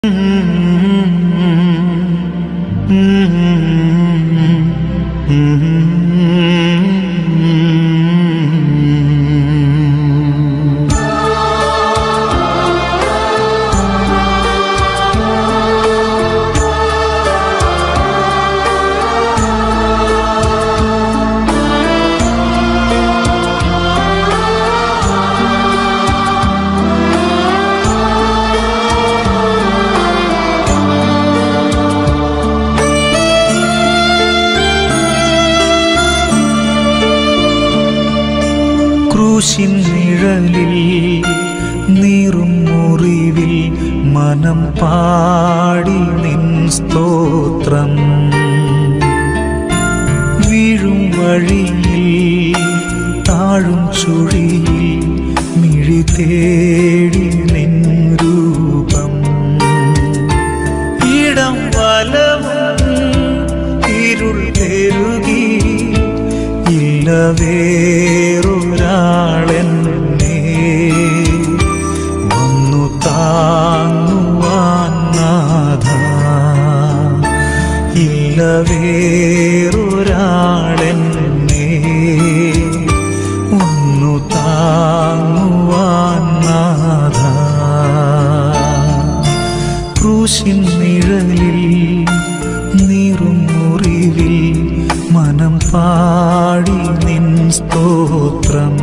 ക്രൂശിൻ നിഴലിൽ നീറും മുറിവിൽ മനം പാടി നിൻ സ്തോത്രം വീഴും വഴിയിൽ താഴും ചുഴിയിൽ മിഴി തേടി നിൻ രൂപം ഇടം വലവും ഇരുൾ പെരുകി ഇല്ല വേറൊരാളെന്നെ വന്നു താങ്ങുവാൻ നാഥ ഇല്ല വേറൊരാളെന്നെ ഒന്നു താങ്ങുവാൻ നാഥ ക്രൂശിൻ നിഴലിൽ നീറും മുറിവിൽ മനം പാടി നിൻ സ്തോത്രം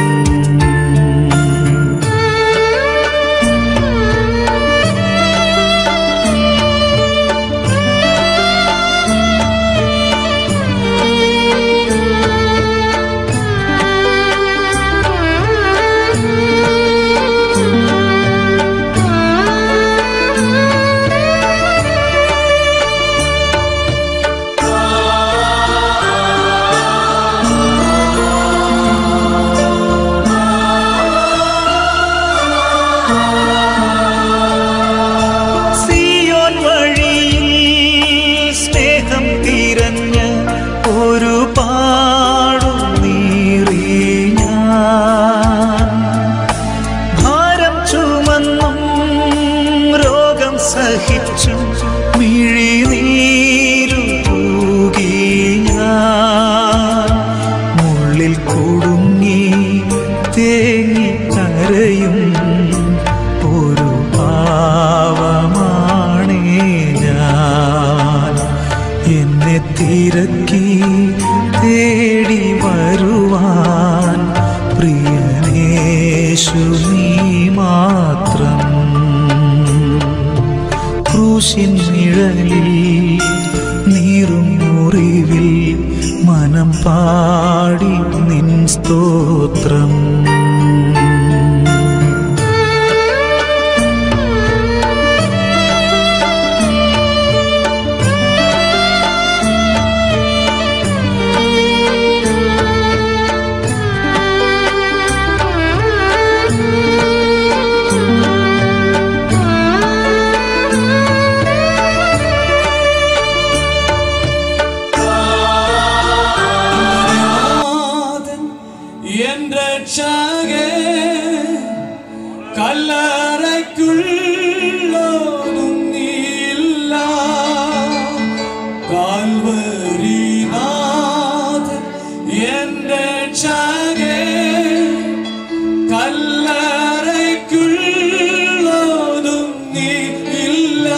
സിയോൻ വഴിയിൽ സ്നേഹം തിരഞ്ഞ് ഒരു പാടു നീറി ഞാൻ ഭാരം ചുമന്നും രോഗം സഹിച്ചും മിഴിനീരു തൂകി ഞാൻ മുള്ളിൽ കുടുങ്ങി തേങ്ങി കരയും ഒരു പാവമാണേ ഞാൻ എന്നെ തിരക്കി തേടി വരുവാൻ പ്രിയനേശു നീ മാത്രം ക്രൂശിൻ നിഴലിൽ നീറും മുറിവിൽ മനം പാടി നിൻ സ്തോത്രം നാഥൻ എൻ രക്ഷകേ കല്ലറയ്ക്കുള്ളതും നീയില്ല കാൽവരി നാഥൻ എൻ രക്ഷകേ കല്ലറയ്ക്കുള്ളതും നീയില്ല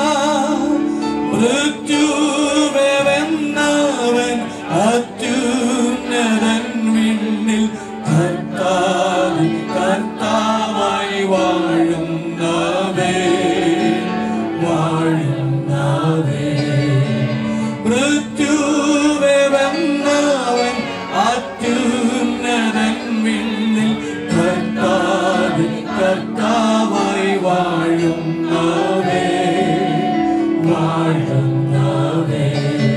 മൃത്യുവെ വെന്നവൻ അത്യുന്നതൻ വിണ്ണിൽ കർത്താവ് കർത്താവായി വാഴുന്നവേ വാഴുന്നവേ മൃത്യുവെ വെന്നവൻ അത്യുന്നതൻ വിണ്ണിൽ കർത്താവ് കർത്താവായി വാഴുന്നവേ വാഴുന്നവേ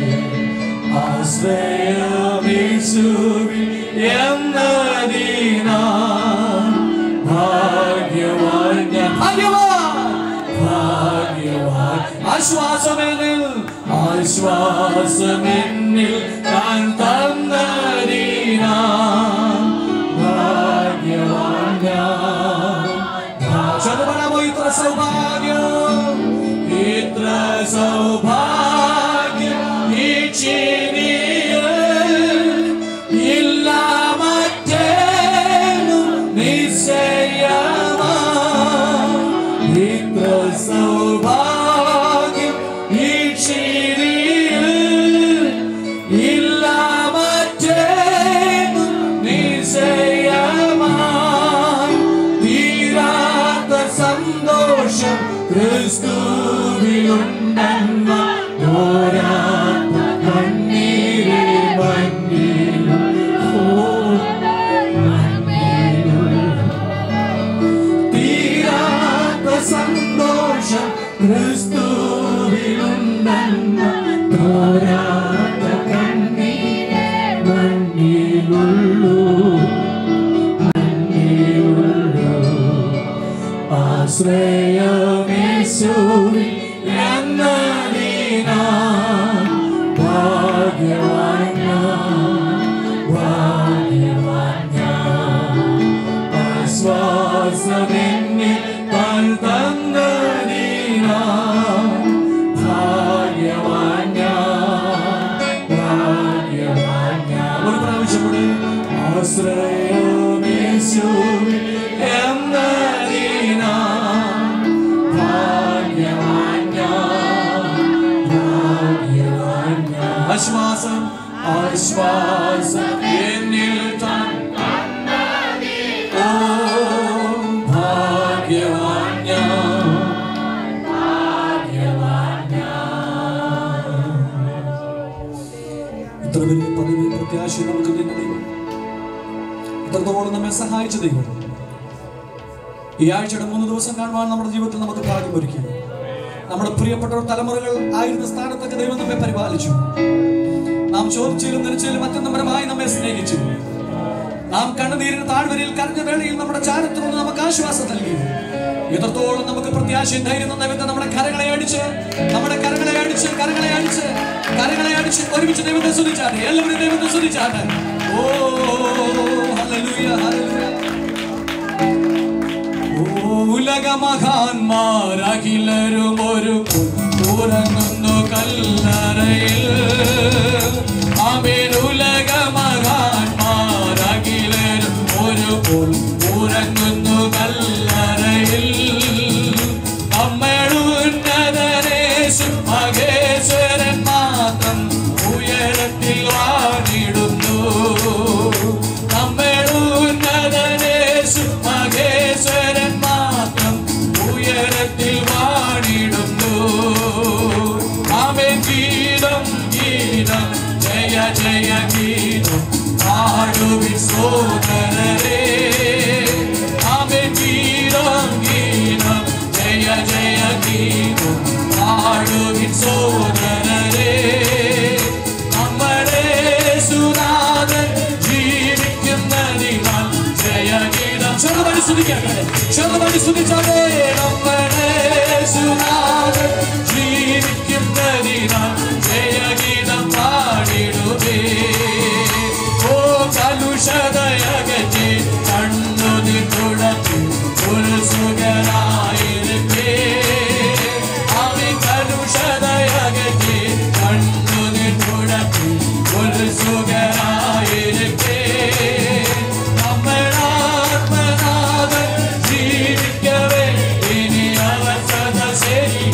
ആശ്രയമേശുവിൽ എന്നതിനാൻ ഭാഗ്യവാൻ ഞാൻ ഭാഗ്യവാൻ ഭാഗ്യവാൻ ആശ്വാസമെന്നിൽ ആശ്വാസമെന്നിൽ ഞാൻ തന്നതിനാൻ ഭാഗ്യവാൻ ഞാൻ ചതുപരമോ ഇത്ര സൗഭാഗ്യം സൗഭാഗ്യം ഈ ചിരിയിൽ ഇല്ല മറ്റേനും നിശ്ചയമാ ഇത്ര സൗഭാഗ്യം ഈ ചിരിയിൽ ഇല്ല മറ്റേനും നിശ്ചയമായി തീരാത്ത സന്തോഷം ക്രിസ്തുവിലുണ്ടെന്ന തോരാത്ത കണ്ണീരെ മഞ്ഞിലും തീരാത്ത സന്തോഷം ക്രിസ്തുവിലുണ്ടെന്ന തോരാത്ത കണ്ണീരെ മഞ്ഞിലുള്ളൂ ആശ്രയമേശുവിൽ എന്നതിനാ ഭാഗ്യവാൻ ഞാൻ, ഭാഗ്യവാൻ ഞാൻ. ആശ്വാസമെന്നിൽ താൻ തന്നതിനാ ഭാഗ്യവാൻ ഞാൻ, ഭാഗ്യവാൻ ഞാൻ. ഒരു പ്രാവശ്യം കൂടി ആശ്രയമേശുവിൽ എന്നതിനാ ഭാഗ്യവാൻ ഞാൻ, ഭാഗ്യവാൻ ഞാൻ. ആശ്വാസം ആശ്വാസം എന്നിൽ താൻ ഓ ഭാഗ്യവാൻ ഞാൻ ഭാഗ്യവാൻ ഇത്ര വലിയ പദവി പ്രത്യാശ നമുക്ക് തന്നെ ദൈവം ഇത്രത്തോളം നമ്മെ സഹായിച്ച ദൈവം ഈ ആഴ്ചയുടെ മൂന്ന് ദിവസം കാണുവാൻ നമ്മുടെ ജീവിതത്തിൽ നമുക്ക് ഭാഗ്യം ഒരുക്കി നമ്മുടെ പ്രിയപ്പെട്ട തലമുറകൾ ആയിരുന്ന സ്ഥാനത്തൊക്കെ ദൈവം നമ്മെ പരിപാലിച്ചു നാം ചോദിച്ചാലും നിരച്ചാലും അത്യന്തപരമായി നമ്മെ സ്നേഹിച്ചു നാം കണ്ണുനീരിന് താഴ്വരയിൽ കരഞ്ഞ വേളയിൽ നമ്മുടെ ചാരത്ത് നിന്ന് നമുക്ക് ആശ്വാസം നൽകി എത്രത്തോളം നമുക്ക് പ്രത്യാശയും ധൈര്യം തന്ന വിധം നമ്മുടെ കരങ്ങളെ അടിച്ച് നമ്മുടെ കരങ്ങളെ അടിച്ച് കരങ്ങളെ അടിച്ച് കരങ്ങളെ അടിച്ച് ഒരുമിച്ച് ദൈവത്തെ സ്തുതിച്ചാണ് എല്ലാവരും ദൈവത്തെ സ്തുതിച്ചാണ് ഓ ഹല്ലേലൂയ ഹല്ലേലൂയ ഉലകമഹാന്മാരഖിലരും ഒരു ഉറങ്ങുന്നു കല്ലറയിൽ അവൻ ഉലകമഹാന്മാരഖിലരും ഒരു ഉറങ്ങുന്നു കല്ലറയിൽ നമ്മളുന്നതനേശു മഹേശ്വരൻ മാത്രം ഉയരത്തിൽ വാണിടുന്നു നമ്മളുന്നതനേശു മഹേശ്വരൻ മാത്രം ഉയരത്തിൽ വാണിടുന്നു അവൻ ഗീതം ഗീതം ജയ ജയ ഗീതം പാടുവിൻ സോദരരേ അവൻ ഗീതം ഗീതം ജയ ജയ ഗീതം പാടുവിൻ സോദരരേ നമ്മുടെ സുനാഥൻ ജീവിക്കുന്നതിനാൽ ജയഗീതം ചെറുപടി സ്തുതിക്കാട്ടെ ചെറുപടി സ്തുതിച്ചാലേ നമ്മുടെ സുനാഥൻ ജീവിക്കുന്നതിനാൽ ജയഗീതം പാടിടുവേ ഓ കലുഷതയകറ്റി കണ്ണുതി തുടത്തി ഒരു സുഖനായിരിക്കേ അവൻ കലുഷതയകറ്റി കണ്ണുതി തുടത്തി ഒരു സുഖനായിരിക്കേ നമ്മളാത്മനാഥൻ ജീവിക്കവേ ഇനി അവൻ സദ ശരി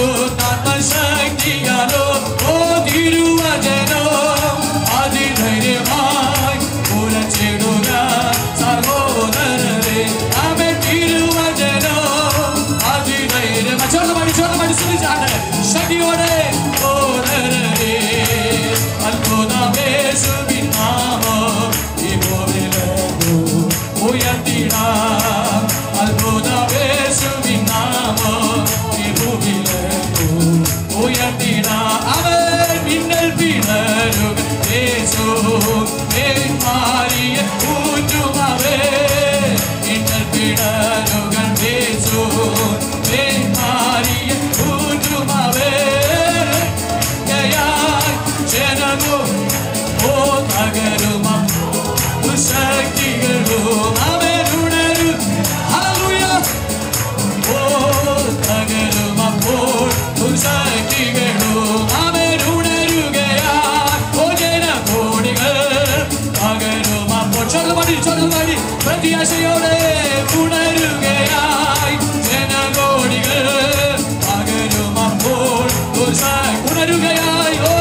പരിശുദ്ധാത്മശക്തിയാലോ ഓ തിരുവചനോ അതിധൈര്യമായി ഉറച്ചിടുക സഹോദരരെ അവൻ തിരുവചനോ അതിധൈര്യം ചോർന്ന് മടി ചോർന്ന് മടി ശ്രമിച്ചാണ് ശക്തിയോടെ ഓരരെ അത്ഭുതമേശുവിൻ നാമോ ഈ ഭൂമിയിലേക്കു ഉയർത്തിടാം അത്ഭുതമേശുവിൻ നാമോ ഈ ഭൂമിയിലേക്കു ഉയർത്തിടാം അവൻ മിന്നൽ പിണരുക യേശു മാറിയ ഊറ്റുമവേ മിന്നൽ പിണരുകൾ യേശു മാറിയ ഊറ്റുമവേ ജയാൽ ജനവും ഓ തകരുമ ശക്തികളും അവനുണരു ഹല്ലേലൂയ ഓ തകരുമപ്പോൾ ദുശക്തികളും അവനുണരുകയാ ഓ ജനകോടികൾ തകരുമപ്പോൾ ചൊല്ലുമടി ചൊല്ലുമടി പ്രത്യാശയോടെ ഉണരുകയായി ജനകോടികൾ പകരുമപ്പോൾ ദുശ ഉണരുകയായി ഓ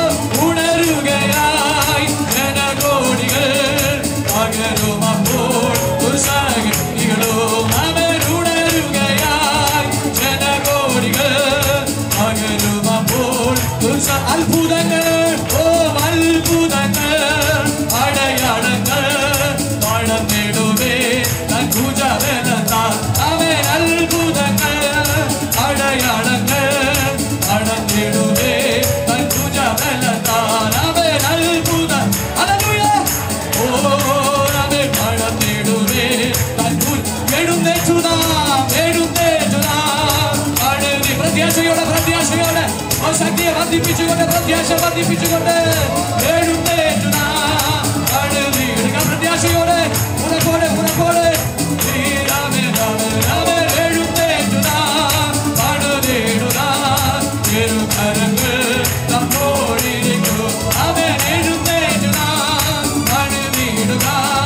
ഉണരുകയായി ജനകോടികൾ പകരുമപ്പോൾ ദുശക്തികളും അവരുണരുകയായി ജനകോടികൾ പകരുമപ്പോൾ ദുശ അത്ഭുതങ്ങൾ ഓ അത്ഭുതങ്ങൾ അടയാളങ്ങൾ നടന്നിടുവേ തൻ ഭുജബലത്താൽ അവൻ അത്ഭുതങ്ങൾ അടയാളങ്ങൾ നടന്നിടുവേ തൻ ഭുജബലത്താൽ അവൻ അത്ഭുത ഹല്ലേലൂയ ഓ അവൻ നടന്നിടുവേ തൻ ഭുജ എഴുന്നേറ്റുതാം എഴുന്നേറ്റുതാം അടരി പ്രത്യാശയോടെ പ്രത്യാശയോടെ ഓ ശക്തിയെ വർദ്ധിപ്പിച്ചുകൊണ്ട് പ്രത്യാശ വർദ്ധിപ്പിച്ചുകൊണ്ട് എഴുന്നേറ്റുതാം അടരി എടുക്കാം പ്രത്യാശയോടെ ഉറക്കോടെ ഉറക്കോടെ ശ്രീരാമേ രാമേ രാമേ എഴുന്നേറ്റുതാം അടരിടുതാം തിരുകരങ്ങൾ നമ്മോടിരിക്കൂ അവൻ എഴുന്നേറ്റുതാം അടരിടുക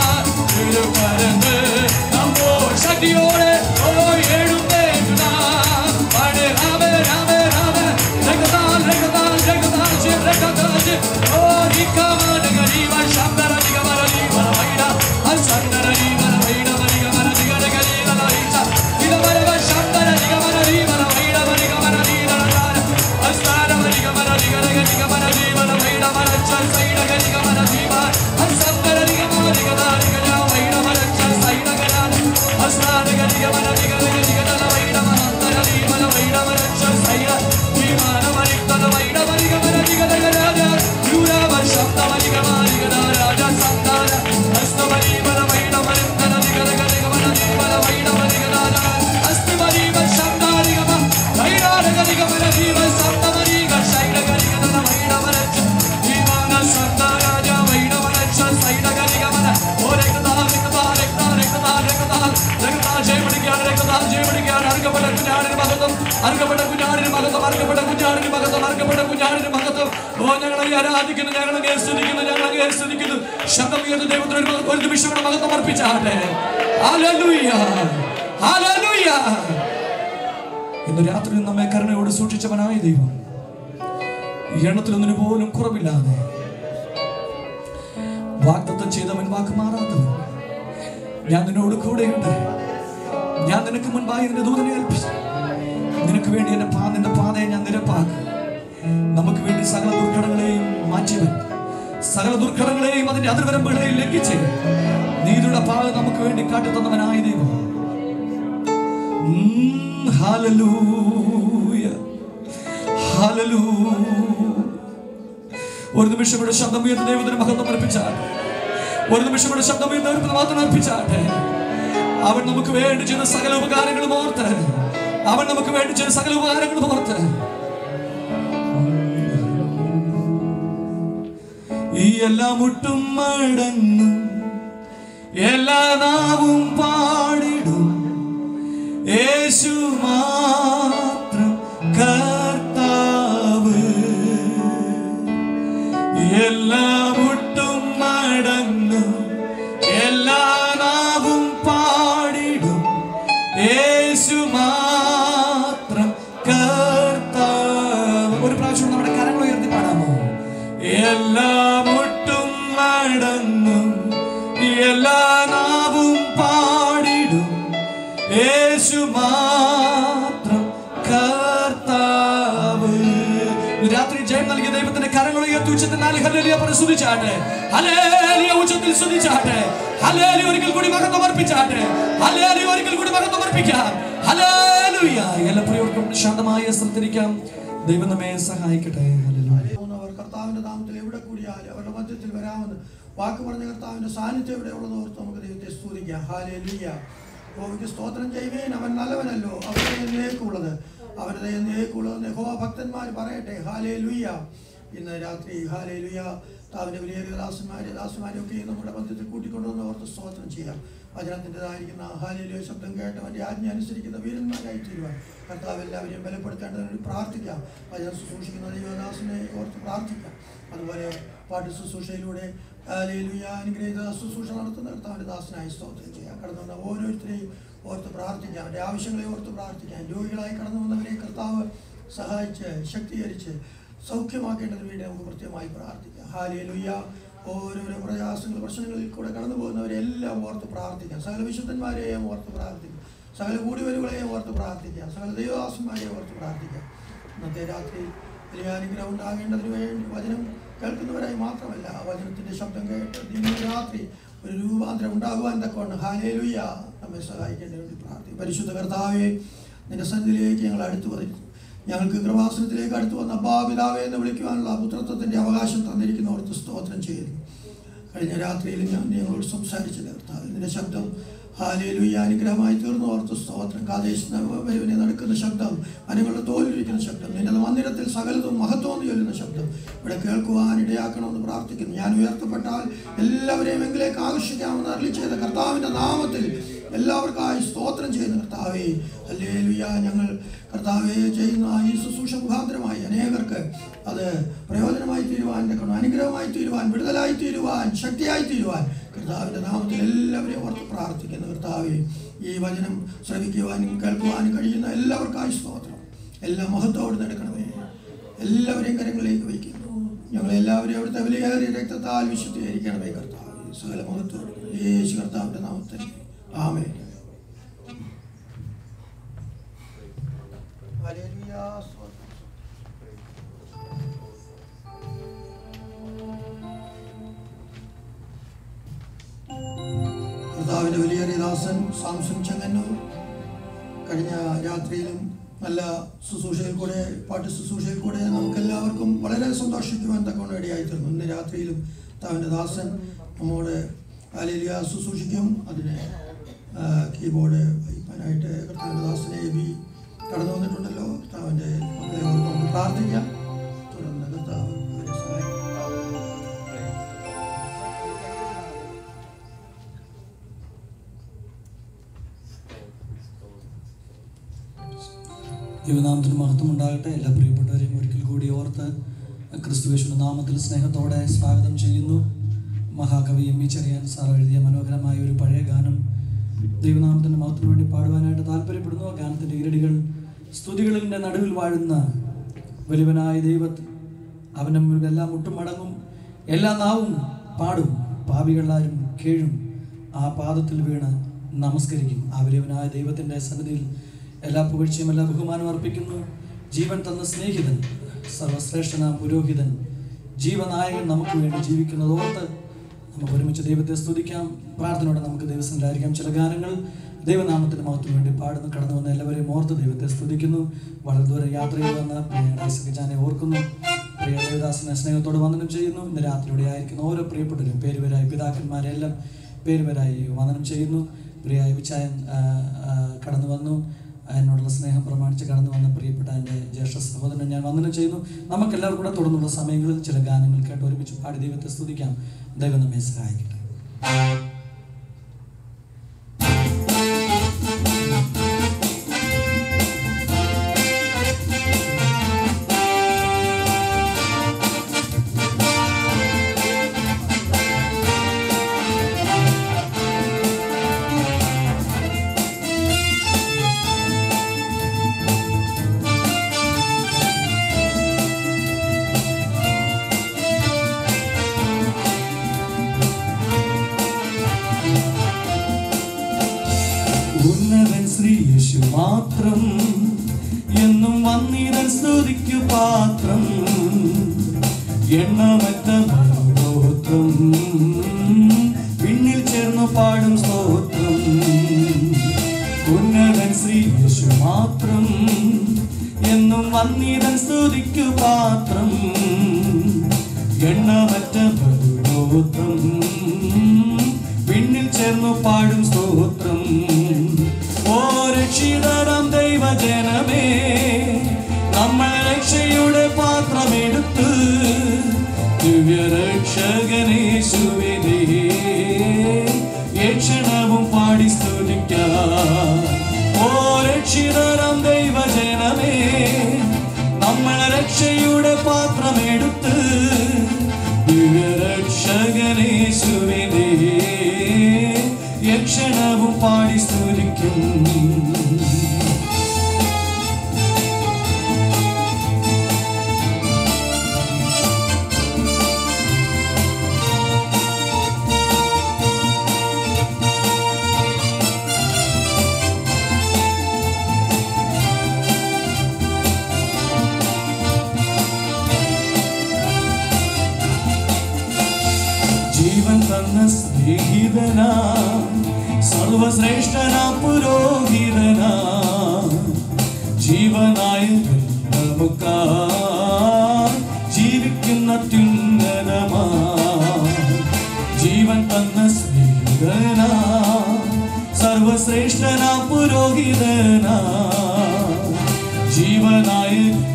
തിരുകരങ്ങൾ നമ്മോ ശക്തിയോടെ ഓ എഴുന്നേറ്റുതാം അടേ രാമേ രാമേ രാമേ രംഗതാൽ രംഗതാൽ രംഗതാൽ ജി രംഗതാൽ ജി ഓ നിക്കമാന ഗരീവ ശബ്ദര നിഗമര നിഗമര വൈഡ അൽ ശബ്ദര നിഗമര വൈഡ നിഗമര നിഗര ഗരീവ ലൈച്ച നിഗമര ശബ്ദര നിഗമര നിഗമര വൈഡ നിഗമര നിഗമര അസ്താര നിഗമര നിഗര നിഗമര നിഗമര വൈഡ മര ചൽ സൈഡ നിഗമര നിഗമ അൽ ശബ്ദര നിഗമര നിഗമര നിഗര വൈഡ മര ചൽ സൈഡ ഗരാന അസ്താര നിഗമര നിഗര നിഗര വൈഡ മര അന്തര നിഗമര വൈഡ മര ചൽ സൈഡ വിമാന മരിക്തന വൈഡ മരിഗമര നിഗര ഗരാന യൂരാവ ശബ്ദ മരിഗമ നിഗര രാജ സന്താന അസ്ത മരിമര വൈഡ മരിക്തന നിഗര ഗരിഗമര നിഗമര വൈഡ മരിഗരാന അസ്തി മരിമ ശബ്ദ നിഗമ വൈഡ ഗരിഗമര ജീവ സപ്ത മരിഗ ശൈഡ ഗരിഗമര വൈഡ മര വിമാന സന്ത രാജ വൈഡ മര ചൽ സൈഡ ഗരിഗമര ഓ രക്തദാ രക്തദാ രക്തദാ രക്തദാ രക്തദാ രക്തദാ ജയപിടിക്കാൻ രക്തദാ ജയപിടിക്കാൻ അർക്കപ്പെട്ട കുഞ്ഞാടിന് മഹത്വം അർക്കപ്പെട്ട കുഞ്ഞാടിന് മഹത്വം അർക്കപ്പെട്ട കുഞ്ഞാടിന് മഹത്വം അർക്കപ്പെട്ട കുഞ്ഞാടിന് മഹത്വം ഓ ഞങ്ങളെ ആരാധിക്കുന്നു ഞങ്ങളെ സ്തുതിക്കുന്നു ഞങ്ങളെ സ്തുതിക്കുന്നു ശബ്ദം ഉയർന്ന ദൈവത്തിന് ഒരു ഒരു നിമിഷം കൂടെ മഹത്വം അർപ്പിച്ചാട്ടെ ഹല്ലേലൂയ ഹല്ലേലൂയ ഇന്ന് രാത്രി നമ്മെ കരുണയോട് സൂക്ഷിച്ചവനായ ദൈവം ഈ എണ്ണത്തിലൊന്നിനു പോലും കുറവില്ലാതെ വാഗ്ദത്തം ചെയ്തവൻ വാക്ക് മാറാത്തവൻ ഞാൻ നിന്നോട് കൂടെയുണ്ട് ഞാൻ നിനക്ക് മുൻപായി നിന്റെ ദൂതനെ ഏൽപ്പിച്ചു നിനക്ക് വേണ്ടി എന്റെ പാ നിന്റെ പാതയെ ഞാൻ നിരപ്പാക്കും നമുക്ക് വേണ്ടി സകല ദുർഘടങ്ങളെയും മാറ്റിയവൻ സകല ദുർഘടങ്ങളെയും അതിന്റെ അതിർവരമ്പുകളെയും ലംഘിച്ച് നീതിയുടെ പാത നമുക്ക് വേണ്ടി കാട്ടിത്തന്നവനായ ദൈവം ഉം, ഹല്ലേലൂയ. ഹല്ലേലൂയ. ഒരു നിമിഷം കൂടെ ശബ്ദം ഉയർന്ന ദൈവത്തിന് മഹത്വം അർപ്പിച്ചാട്ടെ ഒരു നിമിഷം കൂടെ ശബ്ദം ഉയർന്ന ദൈവത്തിന് മാത്രം അർപ്പിച്ചാട്ടെ അവൻ നമുക്ക് വേണ്ടി ചെയ്ത സകല ഉപകാരങ്ങളും ഓർത്ത് അവൻ നമുക്ക് വേണ്ടി ചെയ്ത സകല ഉപകാരങ്ങളും ഓർത്ത് ഈ എല്ലാ മുട്ടും മടങ്ങും എല്ലാ നാവും പാടിടും യേശു മാത്രം കർത്താവ് എല്ലാ മുട്ടും മടങ്ങും എല്ലാ നാവും പാടിടും യേശു മാത്രം കർത്താവ് യേശു മാത്രം കർത്താവ് ഇന്ന് രാത്രി ജയം നൽകിയ ദൈവത്തിന്റെ കരങ്ങൾ ഉയർത്തി ഉച്ചത്തിൽ നാല് ഹല്ലേലൂയ പറഞ്ഞ് സ്തുതിച്ചാട്ടെ ഹല്ലേലൂയ ഉച്ചത്തിൽ സ്തുതിച്ചാട്ടെ ഹല്ലേലൂയ ഒരിക്കൽ കൂടി മഹത്വം അർപ്പിച്ചാട്ടെ ഹല്ലേലൂയ ഒരിക്കൽ കൂടി മഹത്വം അർപ്പിക്കാം ഹല്ലേലൂയ എല്ലാ പ്രിയർക്കും ശാന്തമായ സ്ഥലത്തിരിക്കാം ദൈവം നമ്മെ സഹായിക്കട്ടെ ഹല്ലേലൂയ അവർ കർത്താവിന്റെ നാമത്തിൽ എവിടെ കൂടിയാലും അവരുടെ മധ്യത്തിൽ വരാമെന്ന് വാക്ക് പറഞ്ഞ കർത്താവിന്റെ സാന്നിധ്യം എവിടെ ഉള്ളത് ഓർത്ത് നമുക്ക് ദൈവത്തെ സ്തുതിക്കാം ഹാലേ ലുയ്യ ഗോവിക്ക് സ്തോത്രം ചെയ്യുവേൻ അവൻ നല്ലവനല്ലോ അവരുടെ എന്നേക്കുള്ളത് അവരുടെ എന്നേക്കുള്ളത് യഹോവ ഭക്തന്മാർ പറയട്ടെ ഹാലേ ലുയ്യ ഇന്ന് രാത്രി ഹാലേ ലുയ്യ താവിന്റെ വലിയ ദാസന്മാരെ ദാസന്മാരെ ഒക്കെ നമ്മുടെ മധ്യത്തിൽ കൂട്ടിക്കൊണ്ടുവന്ന് ഓർത്ത് സ്തോത്രം ചെയ്യാം വചനത്തിൻ്റെതായിരിക്കുന്ന ഹാലിലെ ശബ്ദം കേട്ട് അവൻ്റെ ആജ്ഞ അനുസരിക്കുന്ന വീരന്മാരായി തീരുവാൻ കർത്താവ് എല്ലാവരെയും ബലപ്പെടുത്തേണ്ടതിന് വേണ്ടി പ്രാർത്ഥിക്കാം വചനം ശുശ്രൂഷിക്കുന്ന ദൈവദാസനെ ഓർത്ത് പ്രാർത്ഥിക്കാം അതുപോലെ പാട്ട് ശുശ്രൂഷയിലൂടെ ഹാലേലുയ അനുഗ്രഹീത ശുശ്രൂഷ നടത്തുന്ന കർത്താവിൻ്റെ ദാസനായി സ്തോത്രം ചെയ്യാം കടന്നു വന്ന ഓരോരുത്തരെയും ഓർത്ത് പ്രാർത്ഥിക്കാം അവരുടെ ആവശ്യങ്ങളെ ഓർത്ത് പ്രാർത്ഥിക്കാം രോഗികളായി കടന്നു വന്നവരെ കർത്താവ് സഹായിച്ച് ശക്തീകരിച്ച് സൗഖ്യമാക്കേണ്ടതിന് വേണ്ടി നമുക്ക് കൃത്യമായി പ്രാർത്ഥിക്കാം ഹാലേലുയ്യ ഓരോരോ പ്രയാസങ്ങൾ പ്രശ്നങ്ങളിൽ കൂടെ കടന്നു പോകുന്നവരെല്ലാം ഓർത്ത് പ്രാർത്ഥിക്കാം സകല വിശുദ്ധന്മാരെയും ഓർത്ത് പ്രാർത്ഥിക്കാം സകല കൂടിവരുകളെയും ഓർത്ത് പ്രാർത്ഥിക്കാം സകല ദൈവദാസന്മാരെയും ഓർത്ത് പ്രാർത്ഥിക്കാം ഇന്നത്തെ രാത്രി വലിയ അനുഗ്രഹം ഉണ്ടാകേണ്ടതിന് വേണ്ടി വചനം കേൾക്കുന്നവരായി മാത്രമല്ല ആ വചനത്തിന്റെ ശബ്ദം കേട്ട് ഇന്ന് രാത്രി ഒരു രൂപാന്തരം ഉണ്ടാകുവാൻ തക്കവണ്ണം ഹാലേലുയ്യ നമ്മെ സഹായിക്കേണ്ടതിന് വേണ്ടി പ്രാർത്ഥിക്കും പരിശുദ്ധ കർത്താവെ നിന്റെ സന്നിധിയിലേക്ക് ഞങ്ങൾ അടുത്തു വന്നിരിക്കുന്നു ഞങ്ങൾക്ക് കൃപാസനത്തിലേക്ക് അടുത്ത് വന്ന അബ്ബാപിതാവെ എന്ന് വിളിക്കുവാനുള്ള പുത്രത്വത്തിന്റെ അവകാശം തന്നിരിക്കുന്ന ഓർത്ത് സ്തോത്രം ചെയ്യുന്നു കഴിഞ്ഞ രാത്രിയിൽ ഞാൻ ഞങ്ങളോട് സംസാരിച്ചില്ല കർത്താവ് നിന്റെ ശബ്ദം ഹാലേലുയ്യ അനുഗ്രഹമായി തീർന്നു ഓർത്ത് സ്തോത്രം കാദേശ വരവിനെ നടക്കുന്ന ശബ്ദം അനുങ്ങളുടെ തോലിരിക്കുന്ന ശബ്ദം നിന്റെ മന്ദിരത്തിൽ സകലതും മഹത്വം ചൊല്ലുന്ന ശബ്ദം ഇവിടെ കേൾക്കുവാൻ ഇടയാക്കണമെന്ന് പ്രാർത്ഥിക്കുന്നു ഞാൻ ഉയർത്തപ്പെട്ടാൽ എല്ലാവരെയും എങ്കിലേക്ക് ആകർഷിക്കാമെന്ന് അരളി ചെയ്ത കർത്താവിന്റെ നാമത്തിൽ എല്ലാവർക്കായി സ്തോത്രം ചെയ്യുന്ന കർത്താവേ അല്ലേലുയ്യ ഞങ്ങൾ കർത്താവെ ചെയ്യുന്ന ഈ ശുശ്രൂഷ മുഖാന്തരമായി അനേകർക്ക് അത് പ്രയോജനമായി തീരുവാൻ തക്കണം അനുഗ്രഹമായി തീരുവാൻ വിടുതലായി തീരുവാൻ ശക്തിയായി തീരുവാൻ കർത്താവിൻ്റെ നാമത്തിൽ എല്ലാവരെയും ഓർത്ത് പ്രാർത്ഥിക്കുന്നു കർത്താവെ ഈ വചനം ശ്രമിക്കുവാനും കേൾക്കുവാനും കഴിയുന്ന എല്ലാവർക്കായി സ്തോത്രം എല്ലാ മഹത്വത്തോട് നടക്കണമേ എല്ലാവരെയും കരങ്ങളിലേക്ക് വയ്ക്കുന്നു ഞങ്ങളെല്ലാവരെയും അവിടുത്തെ വിലയേറിയ രക്തത്താൽ വിശുദ്ധീകരിക്കണമേ കർത്താവ് സകല മഹത്വം യേശു കർത്താവിൻ്റെ നാമത്തിൽ ആമേ ഹല്ലേലൂയ സ്തോത്രം കർത്താവിൻ്റെ വലിയ ദാസൻ സാംസൺ ചെങ്ങന്നൂർ കഴിഞ്ഞ രാത്രിയിലും നല്ല ശുശ്രൂഷയിൽ കൂടെ പാട്ട് ശുശ്രൂഷയിൽ കൂടെ നമുക്ക് എല്ലാവർക്കും വളരെ സന്തോഷിക്കുവാൻ തക്കവണ്ണം ഇടയായിത്തീർന്നു ഇന്ന് രാത്രിയിലും കർത്താവിൻ്റെ ദാസൻ നമ്മോട് അലേലിയ ശുശ്രൂഷിക്കും അതിന് ആ, കീബോർഡ് വഹിക്കാനായിട്ട് കർത്താവിൻ്റെ ദാസനെ ബി കടന്നു വന്നിട്ടുണ്ടല്ലോ കർത്താവിൻ്റെ മക്കളെ ഓർത്ത് നമുക്ക് പ്രാർത്ഥിക്കാം തുടർന്ന് കർത്താവ് അവരെ സഹായിക്കും ദൈവനാമത്തിന് മഹത്വം ഉണ്ടാകട്ടെ എല്ലാ പ്രിയപ്പെട്ടവരെയും ഒരിക്കൽ കൂടി ഓർത്ത് ക്രിസ്തുവേശുവിന്റെ നാമത്തിൽ സ്നേഹത്തോടെ സ്വാഗതം ചെയ്യുന്നു മഹാകവി എം ഇ ചെറിയാൻ സാർ എഴുതിയ മനോഹരമായ ഒരു പഴയ ഗാനം ദൈവനാമത്തിൻ്റെ മഹത്വത്തിന് വേണ്ടി പാടുവാനായിട്ട് താല്പര്യപ്പെടുന്നു ആ ഗാനത്തിൻ്റെ ഇരടികൾ സ്തുതികളിൻ്റെ നടുവിൽ വാഴുന്ന വലിയവനായ ദൈവത്തിൽ അവൻ്റെ മുമ്പിൽ എല്ലാം മുട്ടുമടങ്ങും എല്ലാ നാവും പാടും പാപികളാരും കേഴും ആ പാദത്തിൽ വീണ് നമസ്കരിക്കും ആ വലിയവനായ ദൈവത്തിൻ്റെ സന്നിധിയിൽ എല്ലാ പുകഴ്ചയും എല്ലാ ബഹുമാനവും അർപ്പിക്കുന്നു ജീവൻ തന്ന സ്നേഹിതൻ സർവശ്രേഷ്ഠനാം പുരോഹിതൻ ജീവനായകൻ നമുക്ക് വേണ്ടി ജീവിക്കുന്നത് ഓർത്ത് നമുക്ക് ഒരുമിച്ച് ദൈവത്തെ സ്തുതിക്കാം പ്രാർത്ഥനയോടെ നമുക്ക് ദൈവസനിലായിരിക്കാം ചില ഗാനങ്ങൾ ദൈവനാമത്തിന് മഹത്വം വേണ്ടി പാടുന്നു കടന്നു വന്ന എല്ലാവരെയും ഓർത്ത് ദൈവത്തെ സ്തുതിക്കുന്നു വളരെ ദൂരം യാത്ര ചെയ്ത് വന്ന പ്രിയ ഐസകജാനെ ഓർക്കുന്നു പ്രിയ ദേവദാസനെ സ്നേഹത്തോട് വന്ദനം ചെയ്യുന്നു ഇന്ന് രാത്രിയുടെ ആയിരിക്കുന്ന ഓരോ പ്രിയപ്പെട്ടവരും പേരുപേരായി പിതാക്കന്മാരെല്ലാം പേരുപേരായി വന്ദനം ചെയ്യുന്നു പ്രിയ വിച്ചായൻ ആ, ആ, കടന്നു വന്നു എന്നോടുള്ള സ്നേഹം പ്രമാണിച്ച് കടന്നു വന്ന പ്രിയപ്പെട്ട എൻ്റെ ജ്യേഷ്ഠ സഹോദരനെ ഞാൻ വന്ദനം ചെയ്യുന്നു നമുക്ക് എല്ലാവർക്കും കൂടെ തുടർന്നുള്ള സമയങ്ങളിൽ ചില ഗാനങ്ങൾ കേട്ട് ഒരുമിച്ച് പാടി ദൈവത്തെ സ്തുതിക്കാം ദൈവം നമ്മെ സഹായിക്കട്ടെ യേശു ഉന്നതൻ ശ്രീ യേശു മാത്രം എന്നും വന്നിതൻ സ്തുതിക്കു പാത്രം എണ്ണമറ്റ സ്തോത്രം പിന്നിൽ ചേർന്നു പാടും സ്തോത്രം ഉന്നതൻ ശ്രീ യേശു മാത്രം എന്നും വന്നിതൻ സ്തുതിക്കു പാത്രം എണ്ണമറ്റ സ്തോത്രം പിന്നിൽ ചേർന്നു പാടും സ്തോത്രം ഓ രക്ഷിതരം ദൈവജനമേ നമ്മൾ രക്ഷയുടെ പാത്രമെടുത്ത് ദിവ്യരക്ഷകനേശുവിനെ ക്ഷണവും പാടി സ്തുതിക്കാം ഓ രക്ഷിതരം ദൈവജനമേ നമ്മൾ രക്ഷയുടെ പാത്രമെടുത്ത് ദിവ്യരക്ഷകനേശുവിനെ യക്ഷണവും പാടി സ്തുതിക്കും ജീവൻ തന്ന സ്നേഹിതനാ സർവശ്രേഷ്ഠനാ പുരോഹിതനാ ജീവനായ നമുക്കാ ജീവിക്കുന്ന അത്യുന്നതമാ ജീവൻ തന്ന സ്നേഹിതനാ സർവശ്രേഷ്ഠനാ പുരോഹിതനാ ജീവനായ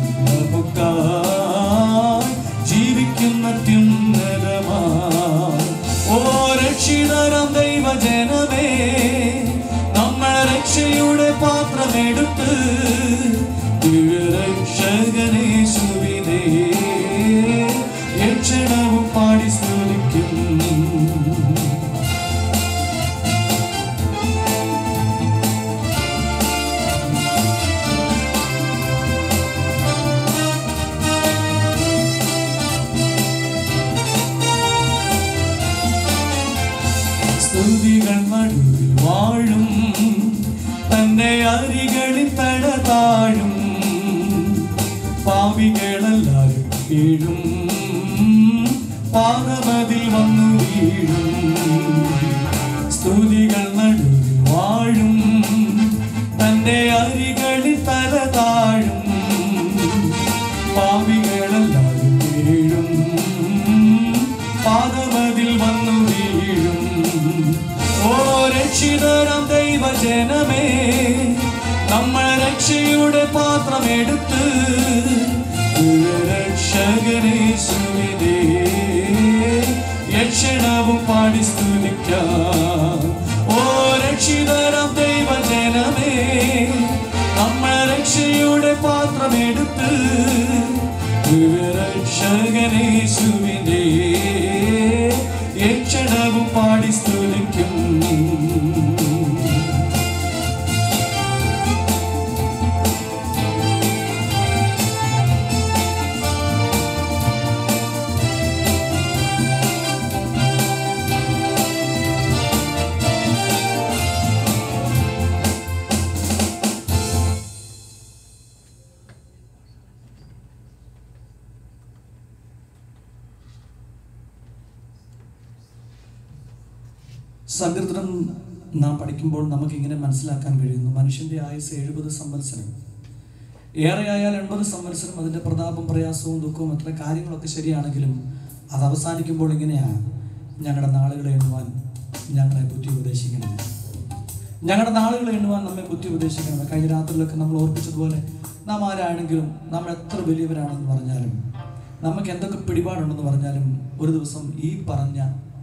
നമുക്കായി ജീവിക്കുന്ന അത്യുന്നതമാ ഓ രക്ഷിതരം ദൈവജനമേ നമ്മൾ രക്ഷയുടെ പാത്രമെടുത്ത് ദിവ്യരക്ഷകനേശുവിനെ യക്ഷണവും പാടി സ്തുതിക്കും സ്തുതികൾ നടുവിൽ വാഴും തന്റെ അരികളിൽ തട താഴും പാവികളെല്ലാരും വീഴും പാദമതിൽ വന്നു വീഴും സ്തുതികൾ നടുവിൽ വാഴും തന്റെ അരികളിൽ തല താഴും പാവികളെല്ലാരും വീഴും പാദമതിൽ വന്നു വീഴും ഓ രക്ഷിതരം ദൈവജനമേ നമ്മൾ രക്ഷയുടെ പാത്രമെടുത്ത് രക്ഷകനേശുവിനെ യക്ഷണവും പാടി സ്തുതിക്കാം ഓ രക്ഷിതരം ദൈവജനമേ നമ്മൾ രക്ഷയുടെ പാത്രമെടുത്ത് രക്ഷകനേശുവിനെ യക്ഷണവും പാടി സ്തുതിക്കും സങ്കീർത്തനം നാം പഠിക്കുമ്പോൾ നമുക്കിങ്ങനെ മനസ്സിലാക്കാൻ കഴിയുന്നു മനുഷ്യന്റെ ആയുസ് എഴുപത് സംവത്സരം ഏറെയായാൽ എൺപത് സംവത്സരം അതിൻ്റെ പ്രതാപം പ്രയാസവും ദുഃഖവും എത്ര കാര്യങ്ങളൊക്കെ ശരിയാണെങ്കിലും അത് അവസാനിക്കുമ്പോൾ ഇങ്ങനെയാണ് ഞങ്ങളുടെ നാളുകളെ എണ്ണുവാൻ ഞങ്ങളെ ബുദ്ധി ഉപദേശിക്കണമേ ഞങ്ങളുടെ നാളുകളെ എണ്ണുവാൻ നമ്മെ ബുദ്ധി ഉപദേശിക്കണമേ കഴിഞ്ഞ രാത്രിയിലൊക്കെ നമ്മൾ ഓർപ്പിച്ചതുപോലെ നാം ആരാണെങ്കിലും നാം എത്ര വലിയവരാണെന്ന് പറഞ്ഞാലും നമുക്ക് എന്തൊക്കെ പിടിപാടുണ്ടെന്ന് പറഞ്ഞാലും ഒരു ദിവസം ഈ പറഞ്ഞ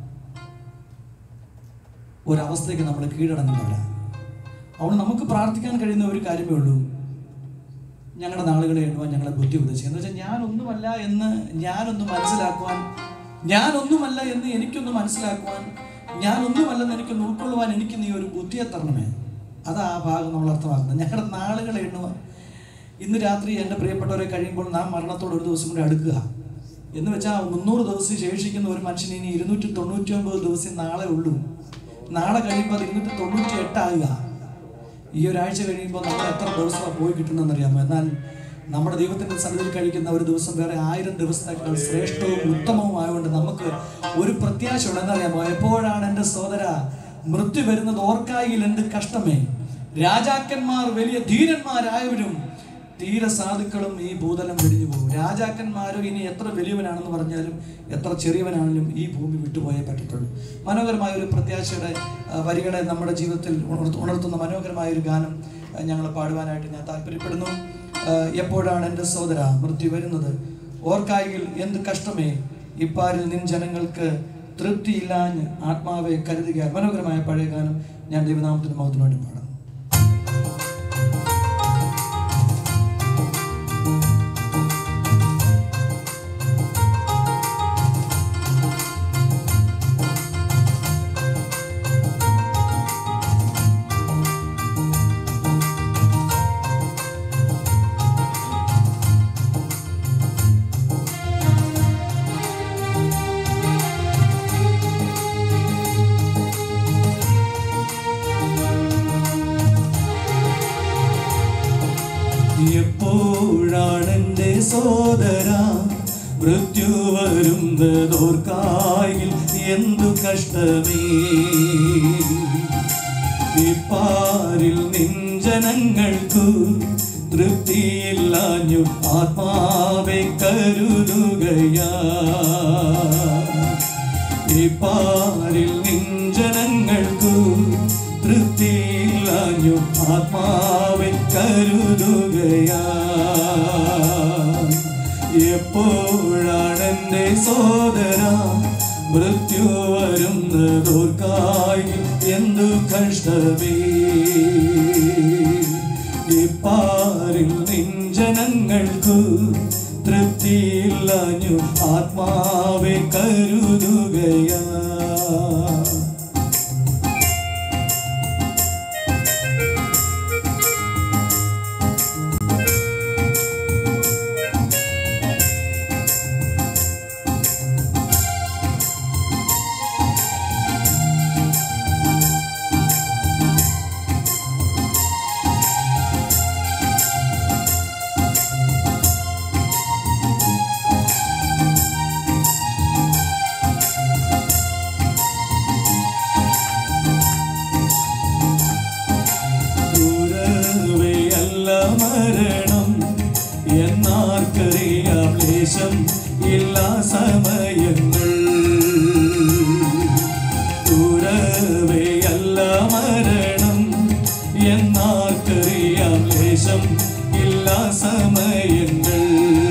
ഒരവസ്ഥയ്ക്ക് നമ്മൾ കീഴടങ്ങുന്നില്ല അതുകൊണ്ട് നമുക്ക് പ്രാർത്ഥിക്കാൻ കഴിയുന്ന ഒരു കാര്യമേ ഉള്ളൂ ഞങ്ങളുടെ നാളുകളെ എണ്ണുവാൻ ഞങ്ങളെ ബുദ്ധി ഉപദേശിക്കുക എന്ന് വെച്ചാൽ ഞാനൊന്നുമല്ല എന്ന് ഞാനൊന്ന് മനസ്സിലാക്കുവാൻ ഞാനൊന്നുമല്ല എന്ന് എനിക്കൊന്ന് മനസ്സിലാക്കുവാൻ ഞാനൊന്നുമല്ലെന്ന് എനിക്കൊന്ന് ഉൾക്കൊള്ളുവാൻ എനിക്ക് നീ ഒരു ബുദ്ധിയെ തരണമേ അതാ ആ ഭാഗം നമ്മൾ അർത്ഥമാക്കുന്നത് ഞങ്ങളുടെ നാളുകളെ എണ്ണുവാൻ ഇന്ന് രാത്രി എൻ്റെ പ്രിയപ്പെട്ടവരെ കഴിയുമ്പോൾ നാം മരണത്തോട് ഒരു ദിവസം കൂടി അടുക്കുക എന്ന് വെച്ചാൽ മുന്നൂറ് ദിവസം ശേഷിക്കുന്ന ഒരു മനുഷ്യന് ഇനി ഇരുന്നൂറ്റി തൊണ്ണൂറ്റി ഒമ്പത് ദിവസം നാളെ ഉള്ളൂ നാളെ കഴിയുമ്പോൾ അത് ഇരുന്നൂറ്റി തൊണ്ണൂറ്റി എട്ടാകുക ഈ ഒരാഴ്ച കഴിയുമ്പോൾ നമ്മൾ എത്ര ദിവസമാണ് പോയി കിട്ടുന്നതെന്നറിയാമോ എന്നാൽ നമ്മുടെ ദൈവത്തിൻ്റെ സന്നിധിയിൽ കഴിക്കുന്ന ഒരു ദിവസം വേറെ ആയിരം ദിവസത്തേക്കാൾ ശ്രേഷ്ഠവും ഉത്തമവുമായതുകൊണ്ട് നമുക്ക് ഒരു പ്രത്യാശ ഉണ്ടെന്നറിയാമോ എപ്പോഴാണ് എൻ്റെ സോദര മൃത്യു വരുന്നത് ഓർക്കായിൽ എന്ത് കഷ്ടമേ രാജാക്കന്മാർ വലിയ ധീരന്മാരായവരും തീരെ സാധുക്കളും ഈ ഭൂതലം വെടിഞ്ഞു പോകും രാജാക്കന്മാരും ഇനി എത്ര വലിയവനാണെന്ന് പറഞ്ഞാലും എത്ര ചെറിയവനാണെങ്കിലും ഈ ഭൂമി വിട്ടുപോയേ പറ്റത്തുള്ളൂ മനോഹരമായ ഒരു പ്രത്യാശയുടെ ആ, വരികളെ നമ്മുടെ ജീവിതത്തിൽ ഉണർത്ത- ഉണർത്തുന്ന മനോഹരമായ ഒരു ഗാനം ഞങ്ങൾ പാടുവാനായിട്ട് ഞാൻ താല്പര്യപ്പെടുന്നു ആ, എപ്പോഴാണ് എൻ്റെ സോദര മൃത്യു വരുന്നത് ഓർക്കായിൽ എന്ത് കഷ്ടമേ ഇപ്പാരിൽ നിൻ ജനങ്ങൾക്ക് തൃപ്തിയില്ലാഞ്ഞ് ആത്മാവെ കരുതുക മനോഹരമായ പഴയ ഗാനം ഞാൻ ദൈവനാമത്തിന് മഹത്തിന് വേണ്ടി പാടുന്നു എപ്പോഴാണെന്റെ സോദര മൃത്യു വരുന്നതോർക്കായിൽ എന്തു കഷ്ടമേ ഇപ്പാരിൽ നിഞ്ചനങ്ങൾക്കു തൃപ്തിയില്ലാഞ്ഞു ആത്മാവെ കരുതുകയാ ഇപ്പാരിൽ നിഞ്ചനങ്ങൾക്കു തൃപ്തിയില്ലാഞ്ഞു ആത്മാവെ കരുതുകയാ എപ്പോഴാണെന്റെ സോദര മൃത്യു വരുന്നതോർക്കായി എന്തു കഷ്ടമേ ഇപ്പാരിൽ നിഞ്ചനങ്ങൾക്കു തൃപ്തിയില്ലാഞ്ഞു ആത്മാവെ കരുതുകയാ ദൂരവെയല്ല മരണം എന്നാർക്കറിയാം ലേശം ഇല്ല സമയങ്ങൾ ദൂരവെയല്ല മരണം എന്നാർക്കറിയാം ലേശം ഇല്ല സമയങ്ങൾ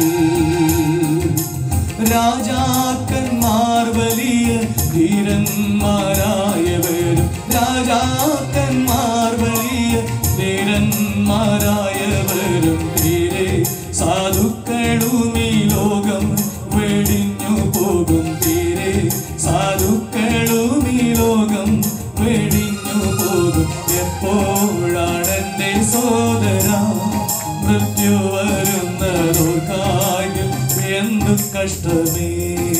രാജാക്കന്മാർ വലിയ ധീരന്മാരായവരും രാജാക്കന്മാർ വലിയ ധീരന്മാരായവരും തീരെ സാധുക്കളും ഈ ലോകം വെടിഞ്ഞു പോകും തീരെ സാധുക്കളും ഈ ലോകം വെടിഞ്ഞു പോകും എപ്പോഴാണെന്റെ സോദര മൃത്യു വരുന്നതോർക്കായി എന്തു കഷ്ടമേ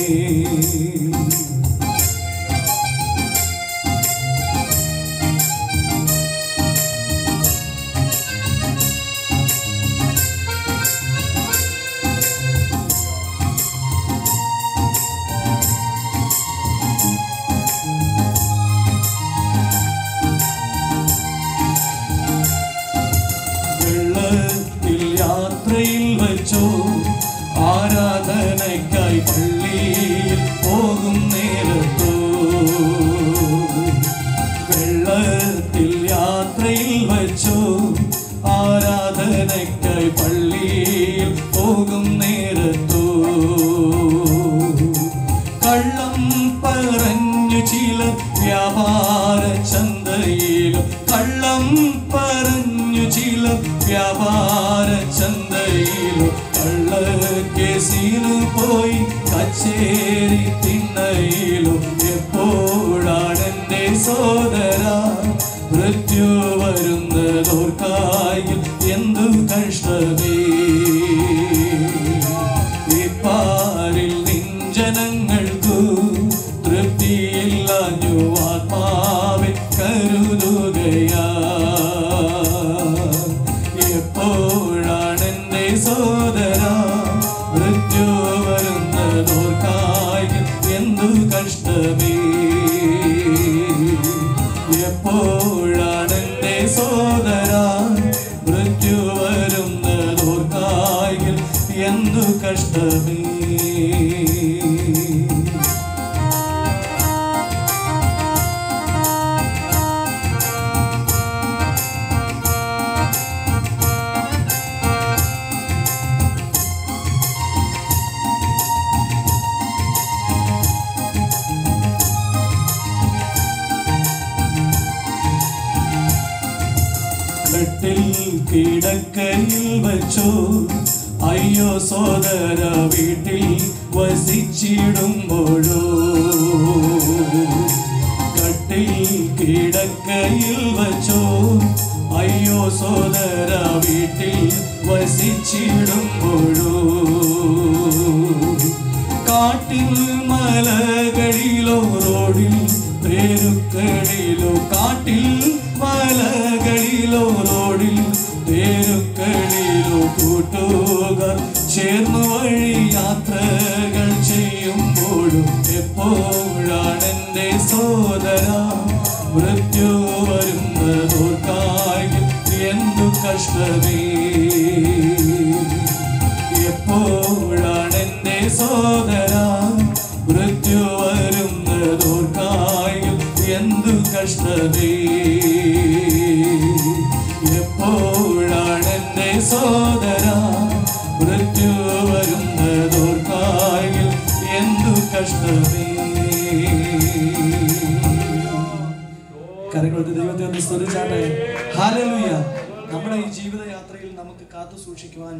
വെള്ളത്തിൽ യാത്രയിൽ വച്ചോ ആരാധനയ്ക്കായി പള്ളിയിൽ പോകും നേരത്തോ വെള്ളത്തിൽ യാത്രയിൽ വച്ചോ ആരാധനയ്ക്കായി പള്ളിയിൽ പോകും നേരത്തോ കള്ളം പറഞ്ഞു ചില വ്യാപാര ചന്തയിലും കള്ളം പറഞ്ഞു ചില വ്യാപാര ചന്തയിലും കള്ള കേസിനു പോയി കച്ചേരി തിണ്ണയിലും എപ്പോഴാണെന്റെ സോദര മൃത്യു വരുന്നതോർക്കായി എന്തു കഷ്ടമേ ഇപ്പാരിൽ നിഞ്ചനങ്ങൾക്കു തൃപ്തിയില്ലാഞ്ഞു ആത്മാവെ കരുതുകയാ എപ്പോഴാണ് എൻ്റെ സോദര മൃത്യു വരുന്നതോർക്കായി എന്തു കഷ്ടമേ എപ്പോഴാണ് എൻ്റെ സോദര മൃത്യു വരുന്നതോർക്കായി എന്തു കഷ്ടമേ കട്ടിൽ കിടക്കയിൽ വച്ചോ അയ്യോ സോദര വീട്ടിൽ വസിച്ചിടുമ്പോഴോ കട്ടിൽ കിടക്കയിൽ വച്ചോ അയ്യോ സോദര വീട്ടിൽ വസിച്ചിടുമ്പോഴോ കാട്ടിൽ മലകളിലോ റോഡിൽ തെരുക്കളിലോ കാട്ടിൽ മലകളിലോ റോഡിൽ തെരുക്കളിലോ കൂട്ടുകാർ ചേർന്നു വഴി യാത്രകൾ ചെയ്യുമ്പോഴും എപ്പോഴാണ് എൻ്റെ സോദര മൃത്യു വരുന്നതോർക്കായി എന്തു കഷ്ടമേ എപ്പോഴാണ് എൻ്റെ സോദര മൃത്യു വരുന്നതോർക്കായി എന്തു കഷ്ടമേ എപ്പോഴാണ് എൻ്റെ സോദര മൃത്യു വരുന്നതോർക്കായി എന്തു കഷ്ടമേ കരങ്ങളൊരു ദൈവത്തെ ഒന്ന് സ്തുതിച്ചാട്ടെ ഹാലലുയ നമ്മുടെ ഈ ജീവിതയാത്രയിൽ നമുക്ക് കാത്തു സൂക്ഷിക്കുവാൻ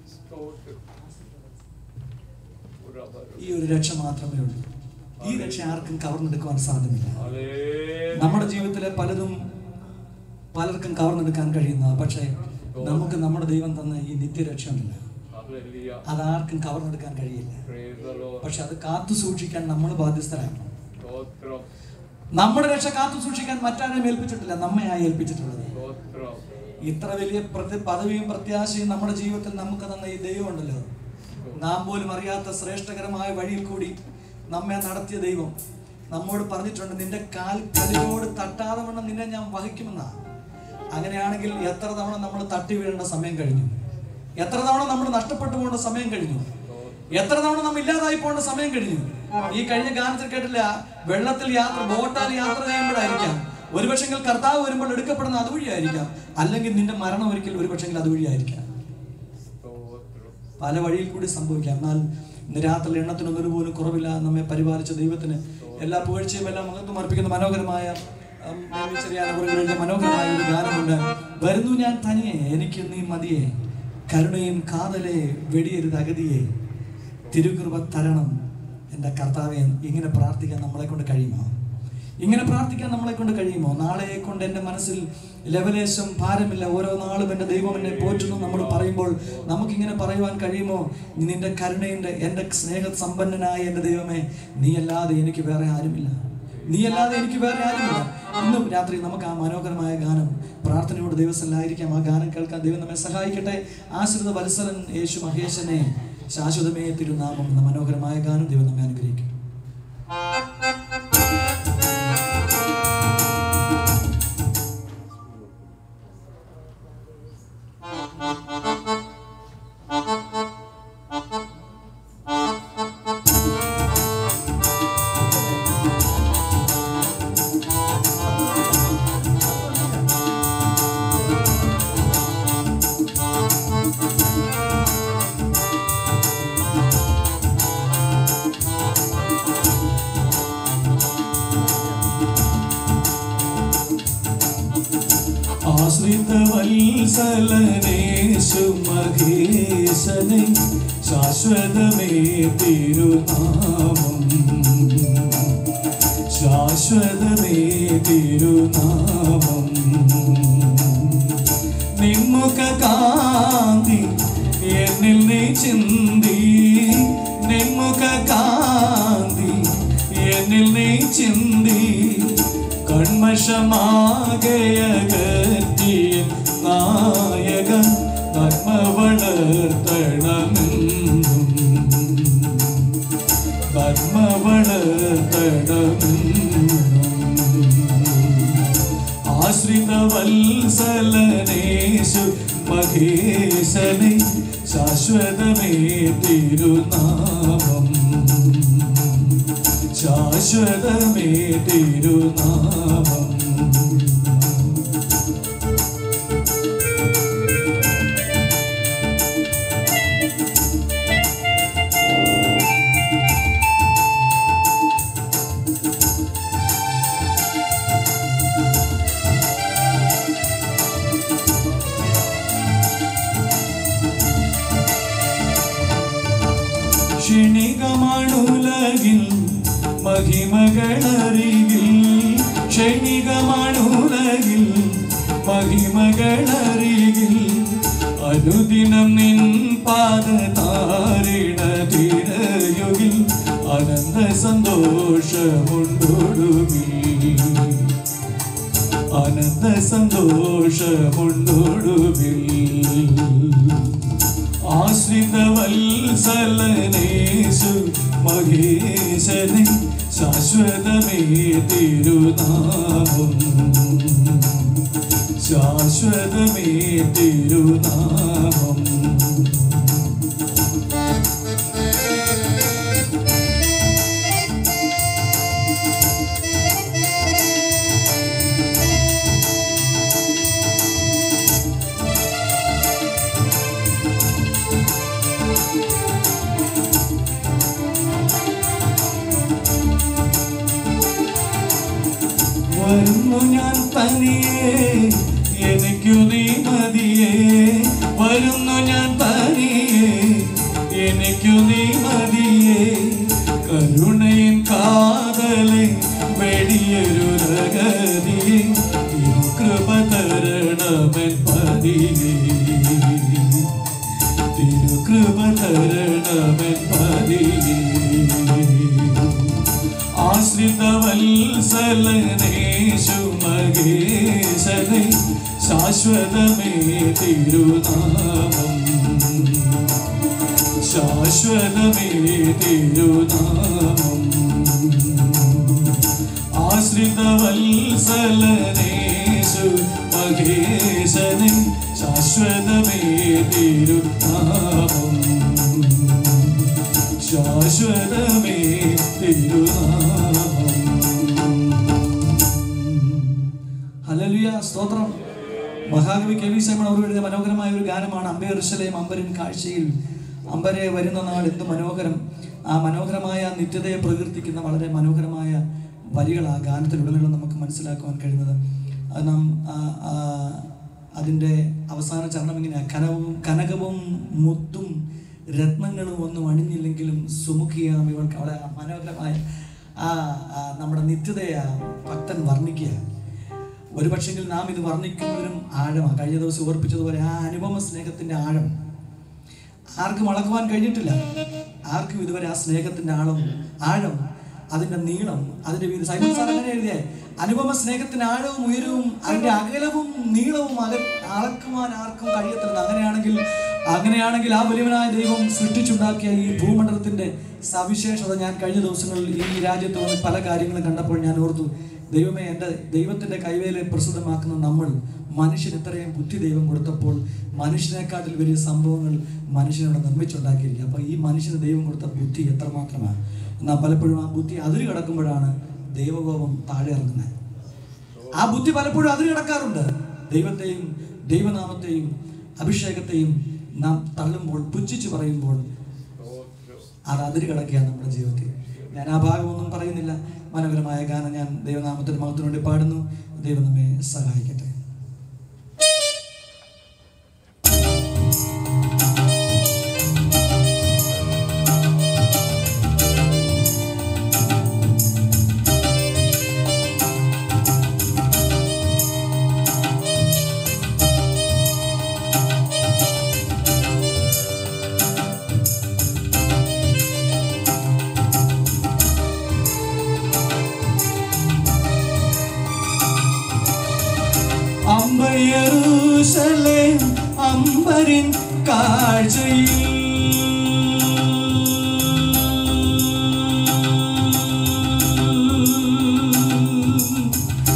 ഈ ഒരു രക്ഷ മാത്രമേ ഉള്ളൂ ഈ രക്ഷ ആർക്കും കവർന്നെടുക്കുവാൻ സാധ്യമല്ല നമ്മുടെ ജീവിതത്തിലെ പലതും പലർക്കും കവർന്നെടുക്കാൻ കഴിയുന്ന പക്ഷേ നമുക്ക് നമ്മുടെ ദൈവം തന്ന ഈ നിത്യരക്ഷമില്ല അതാർക്കും കവർന്നെടുക്കാൻ കഴിയില്ല പക്ഷെ അത് കാത്തു സൂക്ഷിക്കാൻ നമ്മൾ ബാധ്യസ്ഥരാണ് നമ്മുടെ രക്ഷ കാത്തു സൂക്ഷിക്കാൻ മറ്റാരെയും ഏൽപ്പിച്ചിട്ടില്ല നമ്മയായി ഏൽപ്പിച്ചിട്ടുള്ളത് ഇത്ര വലിയ പ്രതി പദവിയും പ്രത്യാശയും നമ്മുടെ ജീവിതത്തിൽ നമുക്ക് തന്ന ഈ ദൈവം ഉണ്ടല്ലോ നാം പോലും അറിയാത്ത ശ്രേഷ്ഠകരമായ വഴിയിൽ കൂടി നമ്മെ നടത്തിയ ദൈവം നമ്മോട് പറഞ്ഞിട്ടുണ്ട് നിന്റെ കാൽ കലിനോട് തട്ടാതെ വണ്ണം നിന്നെ ഞാൻ വഹിക്കുമെന്നാ അങ്ങനെയാണെങ്കിൽ എത്ര തവണ നമ്മൾ തട്ടി വീഴേണ്ട സമയം കഴിഞ്ഞു എത്ര തവണ നമ്മൾ നഷ്ടപ്പെട്ടു പോകേണ്ട സമയം കഴിഞ്ഞു എത്ര തവണ നമ്മൾ ഇല്ലാതായി പോകേണ്ട സമയം കഴിഞ്ഞു ഈ കഴിഞ്ഞ ഗാനത്തിൽ കേട്ടില്ല വെള്ളത്തിൽ യാത്ര ബോട്ടാൽ യാത്ര ചെയ്യുമ്പോഴായിരിക്കാം ഒരുപക്ഷെങ്കിൽ കർത്താവ് വരുമ്പോൾ എടുക്കപ്പെടുന്ന അതുവഴിയായിരിക്കാം അല്ലെങ്കിൽ നിന്റെ മരണം ഒരിക്കൽ ഒരുപക്ഷെങ്കിൽ അതുവഴിയായിരിക്കാം പല വഴിയിൽ കൂടി സംഭവിക്കാം എന്നാൽ ഇന്ന് രാത്രി എണ്ണത്തിനൊന്നും ഒരുപോലും കുറവില്ല നമ്മെ പരിപാലിച്ച ദൈവത്തിന് എല്ലാ പുകഴ്ചയും എല്ലാം മഹത്വം അർപ്പിക്കുന്ന മനോഹരമായ ഉം, ചെറിയാൻ അവരുടെ മനോഹരമായ ഒരു ഗാനമുണ്ട് വരുന്നു ഞാൻ തനിയെ എനിക്ക് നീ മതിയെ കരുണയും കാതലെ വെടിയരുത് അഗതിയെ തിരുകൃപ തരണം എൻ്റെ കർത്താവെ ഇങ്ങനെ പ്രാർത്ഥിക്കാൻ നമ്മളെ കൊണ്ട് കഴിയുമോ ഇങ്ങനെ പ്രാർത്ഥിക്കാൻ നമ്മളെ കൊണ്ട് കഴിയുമോ നാളെയെ കൊണ്ട് എൻ്റെ മനസ്സിൽ ലവലേശം ഭാരമില്ല ഓരോ നാളും എൻ്റെ ദൈവം എന്നെ പോറ്റുന്നു നമ്മൾ പറയുമ്പോൾ നമുക്കിങ്ങനെ പറയുവാൻ കഴിയുമോ നിന്റെ കരുണയുടെ എൻ്റെ സ്നേഹ സമ്പന്നനായ എൻ്റെ ദൈവമേ നീ അല്ലാതെ എനിക്ക് വേറെ ആരുമില്ല നീ അല്ലാതെ എനിക്ക് വേറെ ആരുമില്ല ഇന്നും രാത്രി നമുക്ക് ആ മനോഹരമായ ഗാനം പ്രാർത്ഥനയോട് ദൈവസ്ഥലായിരിക്കാം ആ ഗാനം കേൾക്കാൻ ദൈവം നമ്മെ സഹായിക്കട്ടെ ആശ്രിത വത്സലൻ യേശു മഹേശനെ ശാശ്വതമേ തിരുനാമം എന്ന മനോഹരമായ ഗാനം ദൈവം നമ്മെ അനുഗ്രഹിക്കും ആശ്രിത വത്സലനേശു മഹേശനെ ശാശ്വതമേ തിരുനാമം ശാശ്വതമേ തിരുനാമം നിമ്മുഖ കാന്തി എന്നിൽ നീ ചിന്തി നിമ്മുഖ കാന്തി എന്നിൽ നീ ചിന്തി കൺമഷമാകയകറ്റിയ നായക വളർത്തണമെന്നും കർമ്മ വളർത്തണമെന്നും ആശ്രിത വത്സലനേശു മഹേശനെ ശാശ്വതമേ തിരുനാമം ശാശ്വതമേ തിരുനാമം ക്ഷണികമാണുലകിൽ മഹിമകളറികിൽ ക്ഷണികമാണുലകിൽ മഹിമകളറികിൽ അനുദിനം നിൻ പാദതാരിണ തിരയുകിൽ അനന്ത സന്തോഷമുണ്ടൊടുകിൽ അനന്ത സന്തോഷമുണ്ടൊടുകിൽ ആശ്രിത വത്സലനേശു മഹേശനെ ശാശ്വതമേ തിരുനാമം ശാശ്വതമേ തിരുനാമം വരുന്നു ഞാൻ തനിയെ എനിക്കു നീ മതിയേ വരുന്നു ഞാൻ തനിയെ എനിക്കു നീ മതിയേ കരുണയിൻ കാതലെ വെടിയൊരു രഗതിയെ കൃപ തരണമൻ പതിയേ തിരുകൃപ തരണമൻ പതിയേ ആശ്രിത വത്സലനേശു മഹേശനെ ശാശ്വതമേ തിരുനാമം ശാശ്വതമേ തിരുനാമം ആശ്രിത വത്സലനേശു മഹേശനെ ശാശ്വതമേ തിരുനാമം ശാശ്വതമേ തിരുനാമം ഹല്ലേലൂയ സ്തോത്രം മഹാകവി കെ വി സൈമൺ അവർ എഴുതിയ മനോഹരമായ ഒരു ഗാനമാണ് അമ്പേ ഋഷലേം അമ്പരൻ കാഴ്ചയിൽ അമ്പരെ വരുന്ന നാൾ എന്ത് മനോഹരം ആ മനോഹരമായ നിത്യതയെ പ്രകീർത്തിക്കുന്ന വളരെ മനോഹരമായ വരികൾ ആ ഗാനത്തിലുടനീളം നമുക്ക് മനസ്സിലാക്കുവാൻ കഴിയുന്നത് അത് നാം ആ- ആ അതിൻ്റെ അവസാന ചരണം ഇങ്ങനെ കനവും കനകവും മുത്തും രത്നങ്ങളും ഒന്നും അണിഞ്ഞില്ലെങ്കിലും സുമുഖിയാം ഇവൾക്ക് വളരെ മനോഹരമായ ആ ആ നമ്മുടെ നിത്യതയെ ആ ഭക്തൻ വർണ്ണിക്കുക ഒരു പക്ഷെങ്കിൽ നാം ഇത് വർണ്ണിക്കുന്നതിനും ആഴമാണ് കഴിഞ്ഞ ദിവസം ഓർപ്പിച്ചതുപോലെ ആ അനുപമ സ്നേഹത്തിന്റെ ആഴം ആർക്കും അളക്കുവാൻ കഴിഞ്ഞിട്ടില്ല ആർക്കും ഇതുവരെ ആ സ്നേഹത്തിന്റെ ആഴം ആഴം അതിന്റെ നീളം അതിന്റെ വീതി സൈമൺ സാർ അങ്ങനെ എഴുതിയേ അനുപമ സ്നേഹത്തിന്റെ ആഴവും ഉയരവും അതിന്റെ അകലവും നീളവും അക അളക്കുവാൻ ആർക്കും കഴിയത്തില്ല അങ്ങനെയാണെങ്കിൽ അങ്ങനെയാണെങ്കിൽ ആ വലിയവനായ ദൈവം സൃഷ്ടിച്ചുണ്ടാക്കിയ ഈ ഭൂമണ്ഡലത്തിന്റെ സവിശേഷത ഞാൻ കഴിഞ്ഞ ദിവസങ്ങളിൽ ഈ രാജ്യത്ത് വന്ന് പല കാര്യങ്ങളും കണ്ടപ്പോൾ ഞാൻ ഓർത്തു ദൈവമേ എൻ്റെ ദൈവത്തിന്റെ കൈവേലെ പ്രസിദ്ധമാക്കുന്ന നമ്മൾ മനുഷ്യന് ഇത്രയും ബുദ്ധി ദൈവം കൊടുത്തപ്പോൾ മനുഷ്യനെക്കാട്ടിൽ വലിയ സംഭവങ്ങൾ മനുഷ്യനോട് നിർമ്മിച്ചുണ്ടാക്കിയിരിക്കുക അപ്പോൾ ഈ മനുഷ്യന് ദൈവം കൊടുത്ത ബുദ്ധി എത്രമാത്രമാണ് എന്നാൽ പലപ്പോഴും ആ ബുദ്ധി അതിര് കിടക്കുമ്പോഴാണ് ദൈവകോപം താഴെ ഇറങ്ങുന്നത് ആ ബുദ്ധി പലപ്പോഴും അതിര് കിടക്കാറുണ്ട് ദൈവത്തെയും ദൈവനാമത്തെയും അഭിഷേകത്തെയും നാം തള്ളുമ്പോൾ പുച്ഛിച്ച് പറയുമ്പോൾ അത് അതിര് കിടക്കുകയാണ് നമ്മുടെ ജീവിതത്തിൽ ഞാൻ ആ ഭാഗമൊന്നും പറയുന്നില്ല മനോഹരമായ ഗാനം ഞാൻ ദൈവനാമത്തിന് മഹത്വത്തിന് വേണ്ടി പാടുന്നു ദൈവം നമ്മെ സഹായിക്കട്ടെ ും അമ്പരിൻ കാഴ്ചയിൽ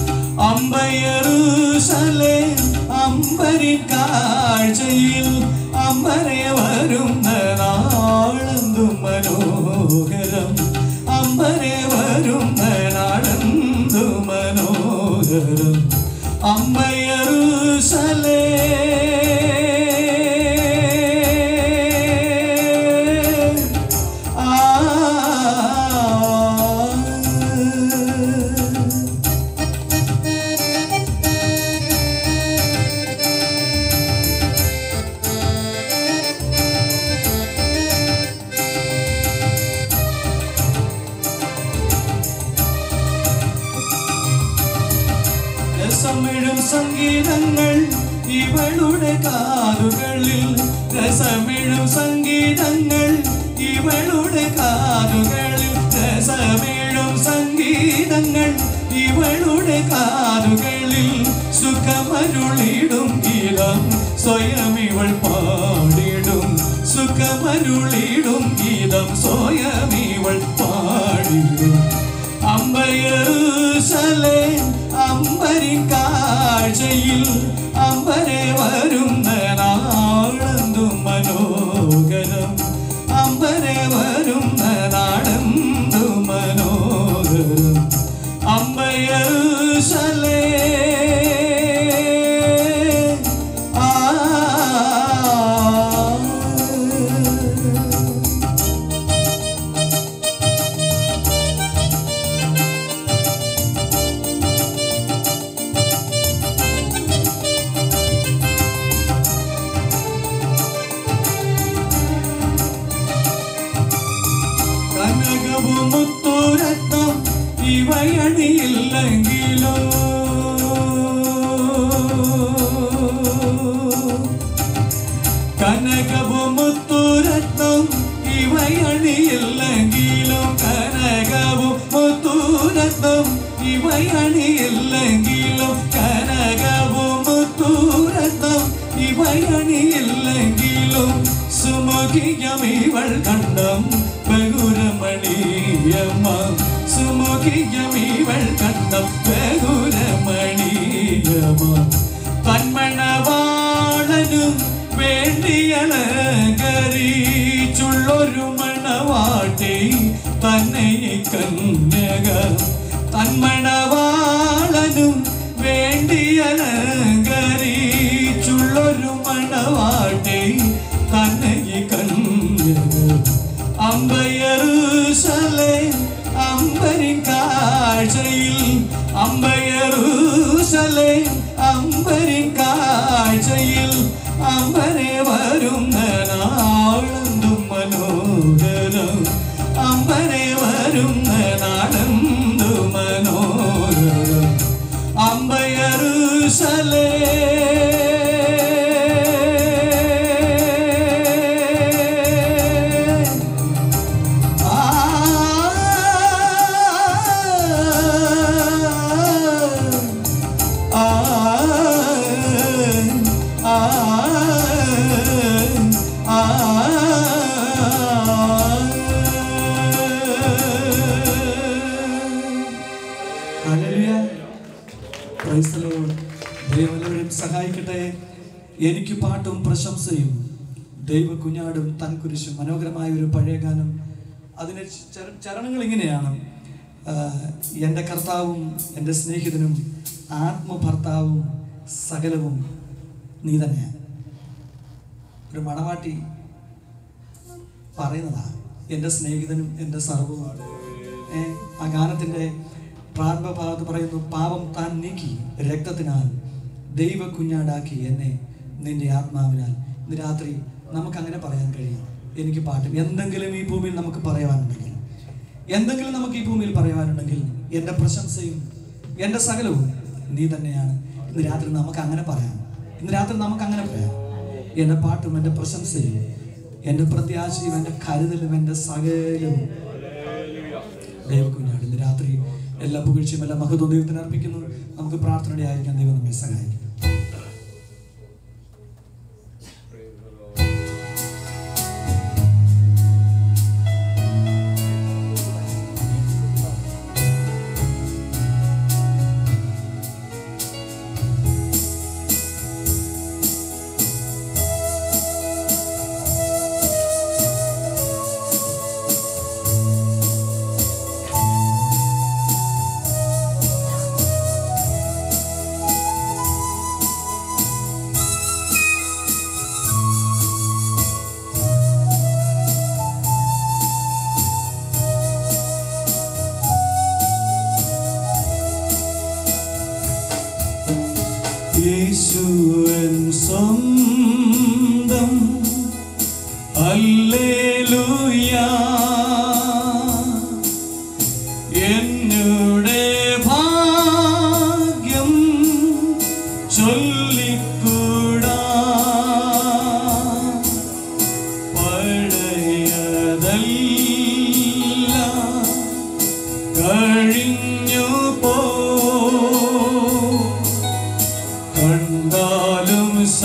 അമ്പയറുസലേ അമ്പരിൻ കാഴ്ചയിൽ അമ്പരെ വരുന്ന നാളെന്തും മനോഹരം അമ്പരെ വരുന്ന നാടെന്തു മനോഹരം അമ്പയറുസലേ ആ രസമിഴും സംഗീതങ്ങൾ ഇവളുടെ കാതുകളിൽ രസമിഴും സംഗീതങ്ങൾ ഇവളുടെ കാതുകളിൽ രസമിഴും സംഗീതങ്ങൾ ഇവളുടെ കാതുകളിൽ സുഖമരുളിടും ഗീതം സ്വയം ഇവൾ പാടിടും സുഖമരുളിടും ഗീതം സ്വയം ഇവൾ പാടിടും അമ്പയറുസലേ അമ്പരിൻ കാഴ്ചയിൽ അമ്പരെ വരുന്ന നാടെന്തും മനോഹരം അമ്പരെ വരുന്ന നാടെന്തും മനോഹരം അമ്പയറുസലേ ആ കനകവും മുത്തുരത്നം ഇവയണിയില്ലെങ്കിലോ കനകവും മുത്തുരത്നം ഇവയണിയില്ലെങ്കിലും കനകവും മുത്തുരത്നം ഇവയണിയില്ലെങ്കിലും കനകവും മുത്തുരത്നം ഇവയണിയില്ലെങ്കിലും സുമുഖിയം ഇവൾ കണ്ടം ബഹുരമണീയമ്മ സുമുഖിയം ഇവൾ കണ്ടം ബഹുരമണീയമ്മ തന്മണവാളനും വേണ്ടിയലങ്കരിച്ചുള്ളൊരു മണവാട്ടി തന്നെ ഈ കന്യക തന്മണവാളനും വേണ്ടിയലങ്കരിച്ചുള്ളൊരു മണവാട്ടി തന്നെ ഈ കന്യക അമ്പയറുസലേ അമ്പരിൻ കാഴ്ചയിൽ അമ്പയറുസലേ അമ്പരിൻ കാഴ്ചയിൽ അമ്പരെ വരുന്ന നാളെന്തും മനോഹരം അമ്പരെ വരുന്ന നാടെന്തു മനോഹരം അമ്പയറുസലേ ദൈവം സഹായിക്കട്ടെ എനിക്ക് പാട്ടും പ്രശംസയും ദൈവ കുഞ്ഞാടും തൻ കുരിശും മനോഹരമായ ഒരു പഴയ ഗാനം അതിന് ചര- ചരണങ്ങൾ ഇങ്ങനെയാണ് ആ, എൻ്റെ കർത്താവും എൻ്റെ സ്നേഹിതനും ആത്മഭർത്താവും സകലവും നീ തന്നെയാണ് ഒരു മണവാട്ടി പറയുന്നതാണ് എൻ്റെ സ്നേഹിതനും എൻ്റെ സർവവും ഏ, ആ ഗാനത്തിൻ്റെ പ്രാരംഭഭാഗത്ത് പറയുന്നു പാപം താൻ നീക്കി രക്തത്തിനാൽ ദൈവ കുഞ്ഞാടാക്കി എന്നെ നിന്റെ ആത്മാവിനാൽ ഇന്ന് രാത്രി നമുക്ക് അങ്ങനെ പറയാൻ കഴിയും എനിക്ക് പാട്ടും എന്തെങ്കിലും ഈ ഭൂമിയിൽ നമുക്ക് പറയാനുണ്ടെങ്കിൽ എന്തെങ്കിലും നമുക്ക് ഈ ഭൂമിയിൽ പറയാനുണ്ടെങ്കിൽ എൻ്റെ പ്രശംസയും എൻ്റെ സകലവും നീ തന്നെയാണ് ഇന്ന് രാത്രി നമുക്ക് അങ്ങനെ പറയാം ഇന്ന് രാത്രി നമുക്ക് അങ്ങനെ പറയാം എൻ്റെ പാട്ടും എൻ്റെ പ്രശംസയും എൻ്റെ പ്രത്യാശയും എൻ്റെ കരുതലും എൻ്റെ സകലവും ദൈവക്കുഞ്ഞാണ് ഇന്ന് രാത്രി എല്ലാ പുകഴ്ചയും എല്ലാ മഹത്വം ദൈവത്തിന് അർപ്പിക്കുന്നു നമുക്ക് പ്രാർത്ഥനയുടെ ആയിരിക്കാൻ ദൈവം നമ്മെ സഹായിക്കും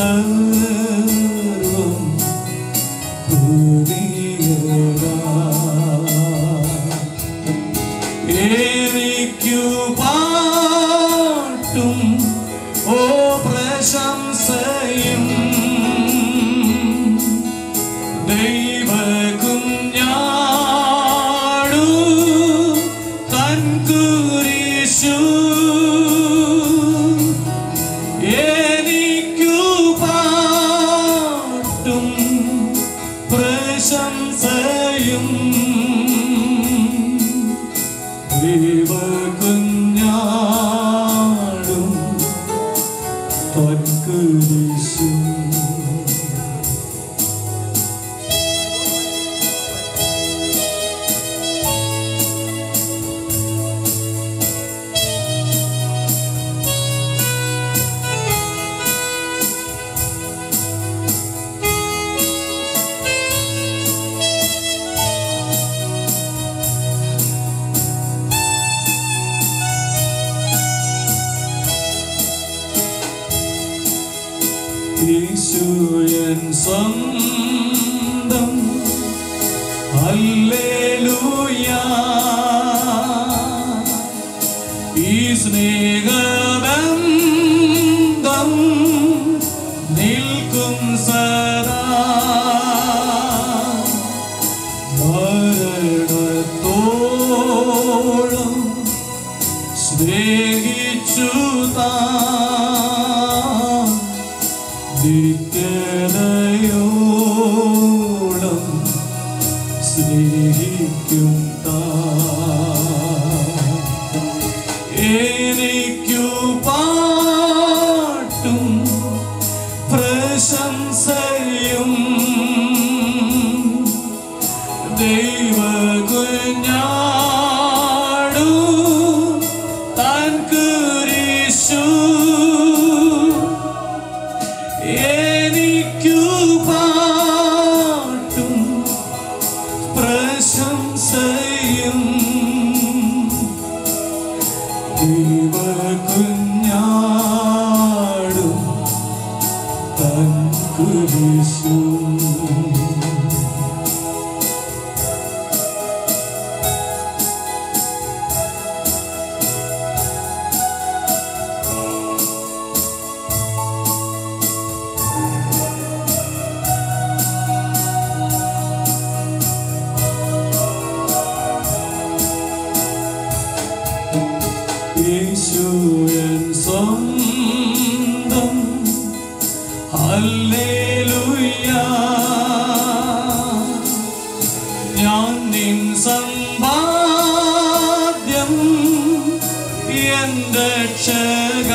സർവം പുതിയതാ എനിക്കു പാട്ടും ഓ പ്രശംസയും ദൈവ കുഞ്ഞാടു തൻ കുരിശു എനിക്കു പാട്ടും പ്രശംസയും ദൈവ കുഞ്ഞാടും തൻ കുരിശും യേശുയൻ സ്വന്തം ഹല്ലേലൂയ ഈ സ്നേഹബന്ധം നിൽക്കും സദാ മരണത്തോളം സ്നേഹിച്ചു താൻ നിത്യതയോളം സ്നേഹിക്കും താൻ എനിക്കു പാട്ടും പ്രശംസയും ദൈവ കുഞ്ഞാടു താൻ കുരിശു എനിക്കു പാട്ടും പ്രശംസയും ദൈവ കുഞ്ഞാടും തൻ കുരിശും യേശുവൻ സ്വന്തം ഹല്ലേലൂയ ഞാൻ നിൻ സമ്പാദ്യം എന്റെ രക്ഷക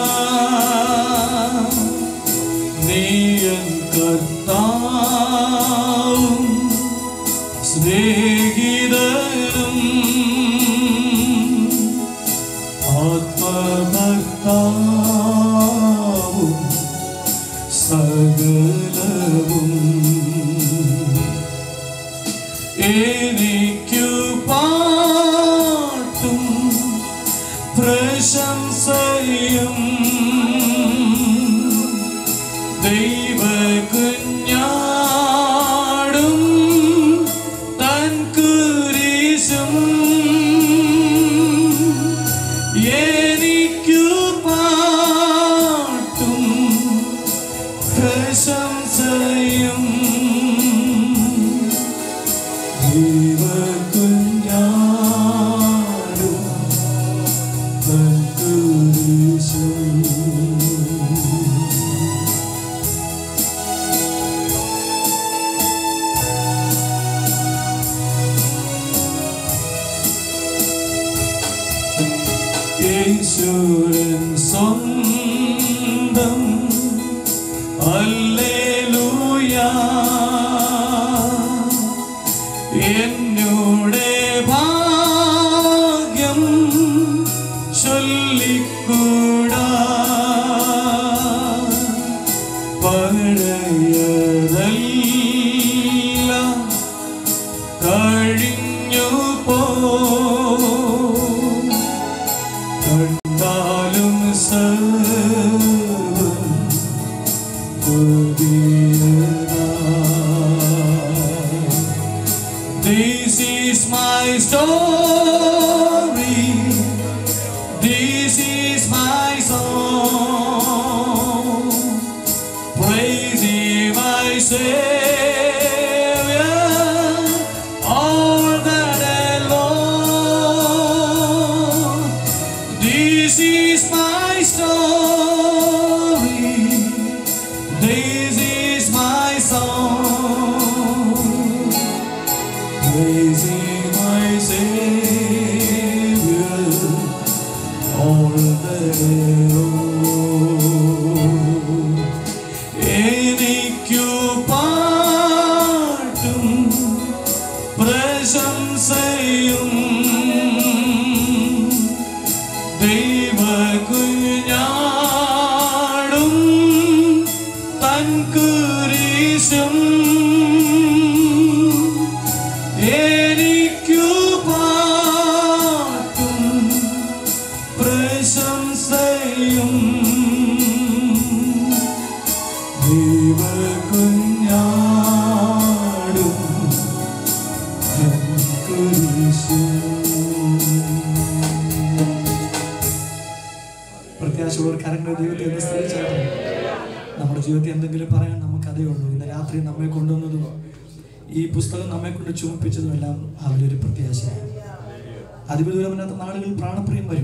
നീയൻ കർത്താവും സ്നേഹിതനും ആത്മഭക്താവും സകലവും എനിക്കു പാട്ടും പ്രശംസയും ദൈവ കുഞ്ഞാടും തൻ കുരിശും എനിക്കു പാട്ടും പ്രശംസയും ദൈവ കുഞ്ഞാടും തൻ കുരിശും യേശുവൻ സ്വന്തം ഹല്ലേലൂയ എന്നോടെ ഭാഗ്യം ചൊല്ലിക്കൂടാ പഴയതെല്ലാം കഴിഞ്ഞു പോ കണ്ടാലും സർവം This is my story. This is my song. Praising my Savior all the day long. This is my story. This is my song. Praising my Savior all the day long. എനിക്കു പാട്ടും പ്രശംസയും ദൈവകുഞ്ഞാടും തൻ കുരിശും എനിക്കു പാട്ടും പ്രശംസയും ദൈവകുഞ്ഞാടും തൻ കുരിശും പ്രത്യാശയുള്ള കരങ്ങൾ ദൈവത്തെ ഒന്ന് സ്തുതിച്ചാട്ടെ നമ്മുടെ ജീവിതത്തിൽ എന്തെങ്കിലും പറയാൻ നമുക്കതേ ഉള്ളൂ ഇന്ന് രാത്രി നമ്മെ കൊണ്ടുവന്നതും ഈ പുസ്തകം നമ്മെ കൊണ്ട് ചുമപ്പിച്ചതും എല്ലാം അവരൊരു പ്രത്യാശയാണ് അതിവിദൂരമില്ലാത്ത നാളുകൾ പ്രാണപ്രിയം വരും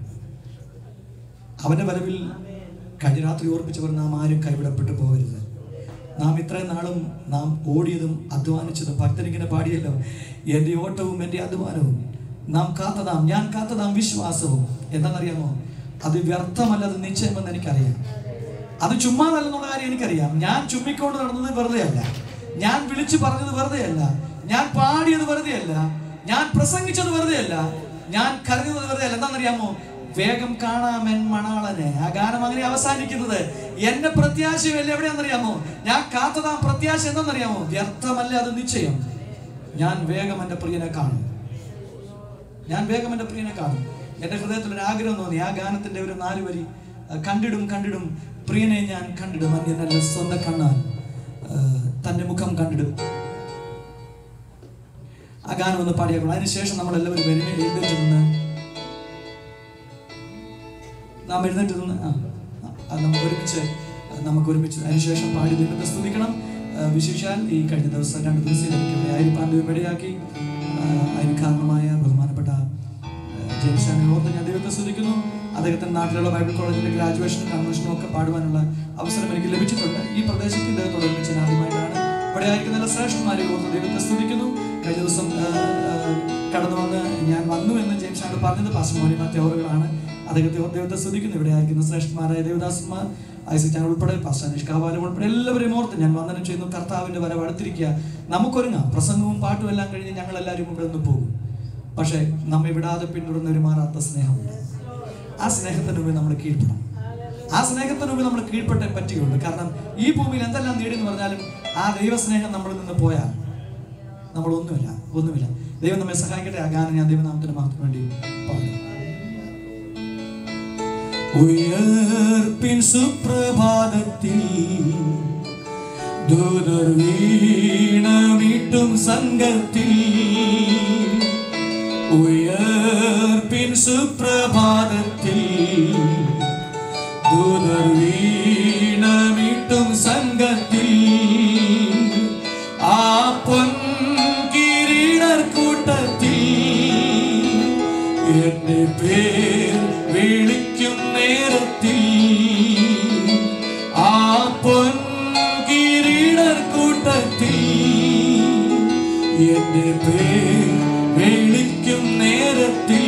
അവന്റെ വരവിൽ കഴിഞ്ഞ രാത്രി ഓർപ്പിച്ചവർ നാം ആരും കൈവിടപ്പെട്ടു പോകരുത് നാം ഇത്രയും നാളും നാം ഓടിയതും അധ്വാനിച്ചതും ഭക്തനിങ്ങനെ പാടിയല്ലോ എൻ്റെ ഓട്ടവും എൻ്റെ അധ്വാനവും നാം കാത്തതാം ഞാൻ കാത്തതാം വിശ്വാസവും എന്താണെന്നറിയാമോ അത് വ്യർത്ഥമല്ല അത് നിശ്ചയമെന്ന് എനിക്കറിയാം അത് ചുമ്മാതല്ലെന്നുള്ള കാര്യം എനിക്കറിയാം ഞാൻ ചുമ്മിക്കൊണ്ട് നടന്നത് വെറുതെ അല്ല ഞാൻ വിളിച്ചു പറഞ്ഞത് വെറുതെ അല്ല ഞാൻ പാടിയത് വെറുതെ അല്ല ഞാൻ പ്രസംഗിച്ചത് വെറുതെ അല്ല ഞാൻ കരുതുന്നത് വെറുതെ അല്ല എന്താണെന്നറിയാമോ വേഗം കാണാമെൻ മണാളനെ ആ ഗാനം അങ്ങനെ അവസാനിക്കുന്നത് എന്റെ പ്രത്യാശയല്ല എവിടെയാണെന്നറിയാമോ ഞാൻ കാത്തതാം പ്രത്യാശ എന്താണെന്നറിയാമോ വ്യർത്ഥമല്ല അത് നിശ്ചയം ഞാൻ വേഗം എൻ്റെ പ്രിയനെ കാണും ഞാൻ വേഗം എൻ്റെ പ്രിയനെ കാണും എൻ്റെ ഹൃദയത്തിൽ ഒരു ആഗ്രഹം തോന്നി ആ ഗാനത്തിന്റെ ഒരു നാല് വരി അഹ് കണ്ടിടും കണ്ടിടും പ്രിയനെ ഞാൻ കണ്ടിടും അന്യനല്ല സ്വന്തം കണ്ണാൽ അഹ് തന്റെ മുഖം കണ്ടിടും ആ ഗാനം ഒന്ന് പാടിയേക്കണം അതിനുശേഷം നമ്മൾ എല്ലാവരും വരുമേ എഴുന്നേറ്റ് നിന്ന് നാം എഴുന്നേറ്റ് നിന്ന് ആ ആ, അത് നമുക്ക് ഒരുമിച്ച് ആ, നമുക്ക് ഒരുമിച്ച് അതിനുശേഷം പാടി ദൈവത്തെ സ്തുതിക്കണം ആ, വിശേഷാൽ ഈ കഴിഞ്ഞ ദിവസം രണ്ട് ദിവസം എനിക്ക് ഇവിടെ ആയിരിക്കാൻ ദൈവം ഇടയാക്കി ആ, അതിന് കാരണമായ ബഹുമാനപ്പെട്ട ജെയിംസാനെ ഓർത്ത് ഞാൻ ദൈവത്തെ സ്തുതിക്കുന്നു അദ്ദേഹത്തിന്റെ നാട്ടിലുള്ള ബൈബിൾ കോളേജിലെ ഗ്രാജുവേഷനും കൺവെൻഷനും ഒക്കെ പാടുവാനുള്ള അവസരം എനിക്ക് ലഭിച്ചിട്ടുണ്ട് ഈ പ്രദേശത്ത് ഇദ്ദേഹത്തോടൊരുമിച്ച് ഞാൻ ആദ്യമായിട്ടാണ് ഇവിടെ ആയിരിക്കുന്ന എല്ലാ ശ്രേഷ്ഠന്മാരെ ഓർത്ത് ദൈവത്തെ സ്തുതിക്കുന്നു കഴിഞ്ഞ ദിവസം ആ, ആ, കടന്നു വന്ന് ഞാൻ വന്നു എന്ന് ജെയിംസാണ് പറഞ്ഞത് പാസ്റ്റർമോനി മറ്റവറുകളാണ് അദ്ദേഹത്തെ ഓർത്ത് ദൈവത്തെ സ്തുതിക്കുന്നു ഇവിടെ ആയിരിക്കുന്ന ശ്രേഷ്ഠന്മാരായ ദേവദാസന്മാർ ഐസക് ചാൻ ഉൾപ്പെടെ പാസ്റ്റർ നിഷ്കാവാലം ഉൾപ്പെടെ എല്ലാവരെയും ഓർത്ത് ഞാൻ വന്ദനം ചെയ്യുന്നു കർത്താവിന്റെ വരവ് അടുത്തിരിക്കുക നമുക്കൊരുങ്ങാം പ്രസംഗവും പാട്ടും എല്ലാം കഴിഞ്ഞ് ഞങ്ങൾ എല്ലാവരും ഇവിടെ നിന്ന് പോകും പക്ഷേ നമ്മെ വിടാതെ പിന്തുടർന്ന ഒരു മാറാത്ത സ്നേഹമുണ്ട് ആ സ്നേഹത്തിന് മുമ്പിൽ നമ്മൾ കീഴ്പ്പെടണം ആ സ്നേഹത്തിന് മുമ്പിൽ നമ്മൾ കീഴ്പ്പെട്ടേ പറ്റുകയുള്ളൂ കാരണം ഈ ഭൂമിയിൽ എന്തെല്ലാം നേടി എന്ന് പറഞ്ഞാലും ആ ദൈവസ്നേഹം നമ്മളിൽ നിന്ന് പോയാൽ നമ്മൾ ഒന്നുമില്ല ഒന്നുമില്ല ദൈവം നമ്മെ സഹായിക്കട്ടെ ആ ഗാനം ഞാൻ ദൈവനാമത്തിന് മാത്രം വേണ്ടി പാടും ഉയർപ്പിൻ സുപ്രഭാതത്തിൽ ദൂതർ വീണമിട്ടും സംഘത്തിൽ ഉയർപ്പിൻ സുപ്രഭാതത്തിൽ ദൂതർ വീണമിട്ടും സംഘത്തിൽ ആ പൊൻ കിരീടർ കൂട്ടത്തിൽ എന്റെ പേർ വിളിക്കും നേരത്തിൽ ആ പൊൻ കിരീടർ കൂട്ടത്തിൽ എന്റെ പേർ വിളിക്കും നേരത്തിൽ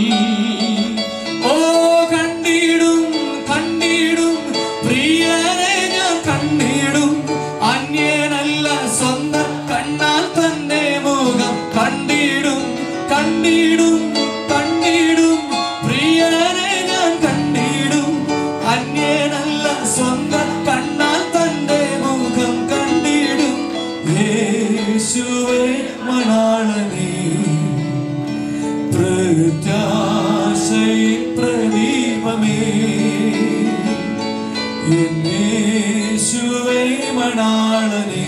ഓ കണ്ടിടും കണ്ടിടും പ്രിയനെ ഞാൻ കണ്ടിടും അന്യനല്ല സ്വന്തം കണ്ണാൽ തന്റെ മുഖം കണ്ടിടും കണ്ടിടും കണ്ടിടും പ്രിയനെ ഞാൻ കണ്ടിടും അന്യനല്ല സ്വന്തം കണ്ണാൽ തന്റെ മുഖം കണ്ടിടും യേശുവേ മണാളനേ പ്രത്യാശയിൻ പ്രദീപമേ എന്നേശുവേ മണാളനേ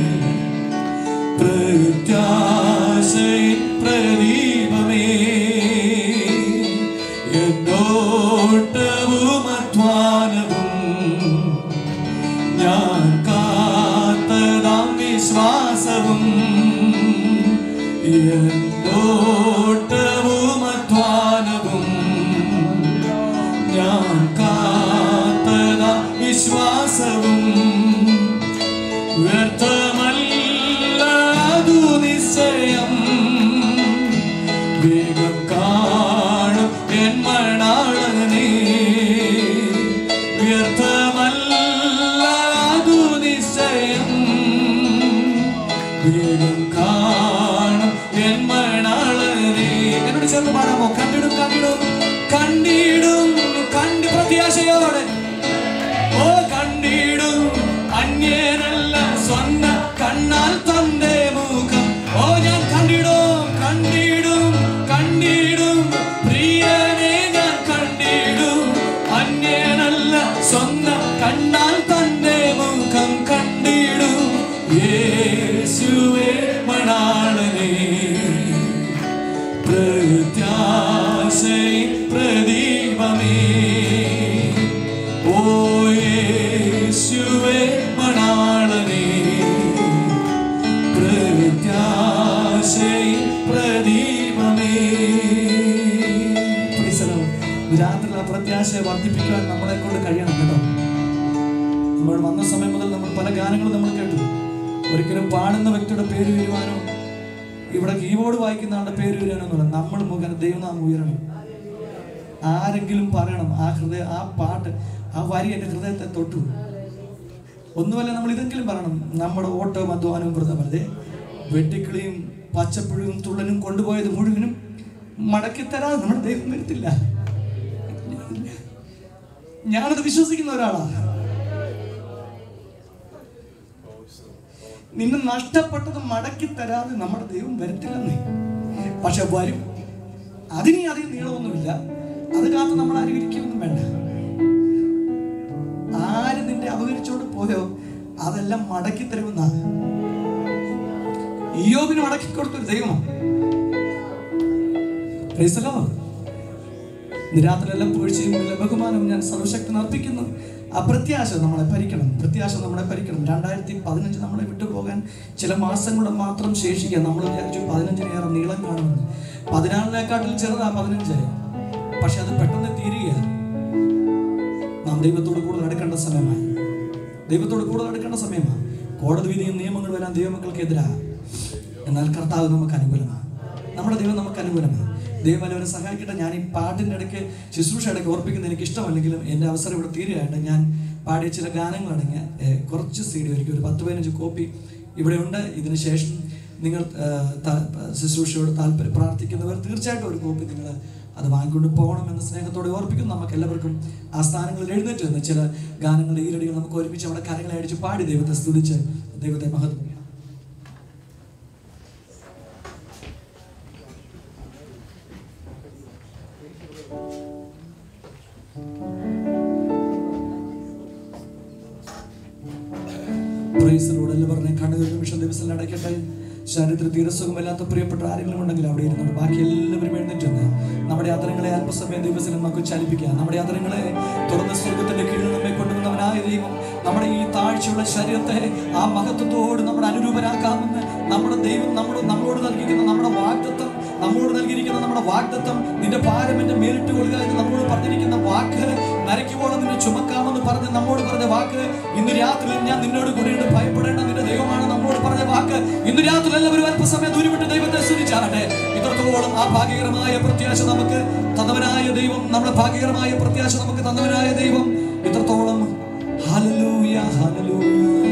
പ്രത്യാശയിൻ പ്രദീപമേ എന്നോട്ടവും അധ്വാനവും ഞാൻ കാത്തതാം വിശ്വാസവും എന്നോട്ടവും അധ്വാനവും ഞാൻ കാത്തതാം വിശ്വാസവും വ്യർത്ഥമല്ല അതു നിശ്ചയം വേഗം കാണും എൻ മണാളനെ വ്യർത്ഥമല്ല അതു നിശ്ചയം വേഗം കാണും എൻ മണാളനെ എന്നോട് ചേർന്ന് പാടാമോ കണ്ടിടും കണ്ടിടും കണ്ടിടും കണ്ടി പ്രത്യാശയോടെ ഓ കണ്ടിടും അന്യനല്ല സ്വന്ത കണ്ണാൽ തന്റെ മുഖം ഓ ഞാൻ കണ്ടിടും കണ്ടിടും കണ്ടിടും പ്രിയനെ ഞാൻ കണ്ടിടും അന്യനല്ല സ്വന്ത കണ്ണാൽ തന്റെ മുഖം കണ്ടിടും യേശുവേ മണാളനേ പ്രത്യാശയിൻ പ്രദീപമേ ഓ യേശുവേ മണാളനേ പ്രത്യാശയിൻ പ്രദീപമേ Praise the Lord. രാത്രിയിൽ ആ പ്രത്യാശയെ വർദ്ധിപ്പിക്കുവാൻ നമ്മളെ കൊണ്ട് കഴിയണം കേട്ടോ നമ്മൾ വന്ന സമയം മുതൽ നമ്മൾ പല ഗാനങ്ങളും നമ്മൾ കേട്ടു ഒരിക്കലും പാടുന്ന വ്യക്തിയുടെ പേര് വരുവാനോ ഇവിടെ കീബോർഡ് വായിക്കുന്ന ആളുടെ പേര് വരുവാനോ എന്നല്ല നമ്മൾ മുഖേന ദൈവനാമം ഉയരണം ആരെങ്കിലും പറയണം ആ ഹൃദയ ആ പാട്ട് ആ വരി എൻ്റെ ഹൃദയത്തെ തൊട്ടു ഒന്നുമല്ല നമ്മൾ ഇതെങ്കിലും പറയണം നമ്മുടെ ഓട്ടവും അധ്വാനവും വെറുതെ വെറുതെ വെട്ടിക്കിളിയും പച്ചപ്പുഴുവും തുള്ളനും കൊണ്ടുപോയത് മുഴുവനും മടക്കി തരാതെ നമ്മുടെ ദൈവം വരത്തില്ല ഞാനത് വിശ്വസിക്കുന്ന ഒരാളാണ് നിന്നെ നഷ്ടപ്പെട്ടത് മടക്കി തരാതെ നമ്മുടെ ദൈവം വരത്തില്ലെന്നേ പക്ഷെ വരും അതിന് അധികം നീളമൊന്നുമില്ല അത് കാത്ത് നമ്മൾ ആരും ഇരിക്കുകയൊന്നും വേണ്ട ആര് നിന്റെ അപകരിച്ചോണ്ട് പോയോ അതെല്ലാം മടക്കി തരുമെന്നാണ് ഇയോബിന് മടക്കി കൊടുത്തൊരു ദൈവമാണ് Praise the Lord. ഇന്ന് രാത്രിയെല്ലാം പൂഴ്ചയും എല്ലാ ബഹുമാനവും ഞാൻ സർവശക്തൻ അർപ്പിക്കുന്നു ആ പ്രത്യാശ നമ്മളെ ഭരിക്കണം പ്രത്യാശ നമ്മളെ ഭരിക്കണം രണ്ടായിരത്തി പതിനഞ്ച് നമ്മളെ വിട്ടുപോകാൻ ചില മാസങ്ങളുടെ മാത്രം ശേഷിക്കുക നമ്മൾ വിചാരിച്ചു പതിനഞ്ചിനേറെ നീളം കാണുമെന്ന് പതിനാലിനെക്കാട്ടിൽ ചെറുതാ പതിനഞ്ച് പക്ഷെ അത് പെട്ടെന്ന് തീരുകയാണ് നാം ദൈവത്തോട് കൂടുതൽ അടുക്കേണ്ട സമയമായി ദൈവത്തോട് കൂടുതൽ അടുക്കേണ്ട സമയമാണ് കോടതി വിധിയും നിയമങ്ങളും എല്ലാം ദൈവമക്കൾക്കെതിരാണ് എന്നാൽ കർത്താവ് നമുക്ക് അനുകൂലമാണ് നമ്മുടെ ദൈവം നമുക്ക് അനുകൂലമാണ് ദൈവം അവരെ സഹായിക്കട്ടെ ഞാൻ ഈ പാട്ടിൻ്റെ ഇടയ്ക്ക് ശുശ്രൂഷ ഇടയ്ക്ക് ഓർപ്പിക്കുന്നത് എനിക്ക് ഇഷ്ടമല്ലെങ്കിലും എൻ്റെ അവസരം ഇവിടെ തീരുകയായിട്ട് ഞാൻ പാടിയ ചില ഗാനങ്ങളടങ്ങിയ ഏഹ്, കുറച്ച് സി ഡി ഒരുക്കി ഒരു പത്ത് പതിനഞ്ച് കോപ്പി ഇവിടെ ഉണ്ട് ഇതിന് ശേഷം നിങ്ങൾ ഏഹ്, താ- ശുശ്രൂഷയോട് താല്പര്യം പ്രാർത്ഥിക്കുന്നവർ തീർച്ചയായിട്ടും ഒരു കോപ്പി നിങ്ങൾ അത് വാങ്ങിക്കൊണ്ട് പോകണമെന്ന് സ്നേഹത്തോടെ ഓർപ്പിക്കുന്നു നമുക്ക് എല്ലാവർക്കും ആ സ്ഥാനങ്ങളിൽ എഴുന്നേറ്റ് നിന്ന് ചില ഗാനങ്ങളുടെ ഈരടികൾ നമുക്ക് ഒരുമിച്ച് അവിടെ കരങ്ങളെ അടിച്ച് പാടി ദൈവത്തെ സ്തുതിച്ച് ദൈവത്തെ മഹത്വം പ്രൈസിലൂടെ എല്ലാവരുടെയും കണ്ണുകൾ നിമിഷം ദിവസം അടയ്ക്കട്ടെ ശരീരത്തിൽ തീരസുഖമില്ലാത്ത പ്രിയപ്പെട്ട ആരെങ്കിലും ഉണ്ടെങ്കിൽ അവിടെ ഇരുന്നു ബാക്കി എല്ലാവരും എഴുന്നേറ്റുണ്ട് നമ്മുടെ യാത്രകളെ അല്പസമയം ദിവസം നമുക്ക് ചലിപ്പിക്കാം നമ്മുടെ യാത്രകളെ തുറന്ന സ്വർഗത്തിന്റെ കീഴിൽ നമ്മെ കൊണ്ടുവന്നവനായ ദൈവം നമ്മുടെ ഈ താഴ്ചയുള്ള ശരീരത്തെ ആ മഹത്വത്തോട് നമ്മുടെ അനുരൂപരാക്കാമെന്ന് നമ്മുടെ ദൈവം നമ്മുടെ നമ്മളോട് നൽകിയിരിക്കുന്ന നമ്മുടെ വാഗ്ദത്വം നമ്മളോട് നൽകിയിരിക്കുന്ന നമ്മുടെ വാഗ്ദത്വം നിന്റെ ഭാരം എന്റെ മേലിട്ട് കൊള്ളുക എന്ന് നമ്മോട് പറഞ്ഞിരിക്കുന്ന വാക്ക് നരയ്ക്കുവോളം നിന്നെ ചുമക്കാമെന്ന് പറഞ്ഞ് നമ്മോട് പറഞ്ഞ വാക്ക് ഇന്ന് രാത്രി ഞാൻ നിന്നോട് കൂടിയിട്ട് ഭയപ്പെടേണ്ട നിന്റെ ദൈവമാണ് നമ്മോട് പറഞ്ഞ വാക്ക് ഇന്ന് രാത്രി എല്ലാവരും അല്പസമയം ദൂരവിട്ട് ദൈവത്തെ സ്തുതിച്ചാട്ടെ ഇത്രത്തോളം ആ ഭാഗ്യകരമായ പ്രത്യാശ നമുക്ക് തന്നവനായ ദൈവം നമ്മുടെ ഭാഗ്യകരമായ പ്രത്യാശ നമുക്ക് തന്നവനായ ദൈവം ഇത്രത്തോളം ഹല്ലേലൂയ ഹല്ലേലൂയ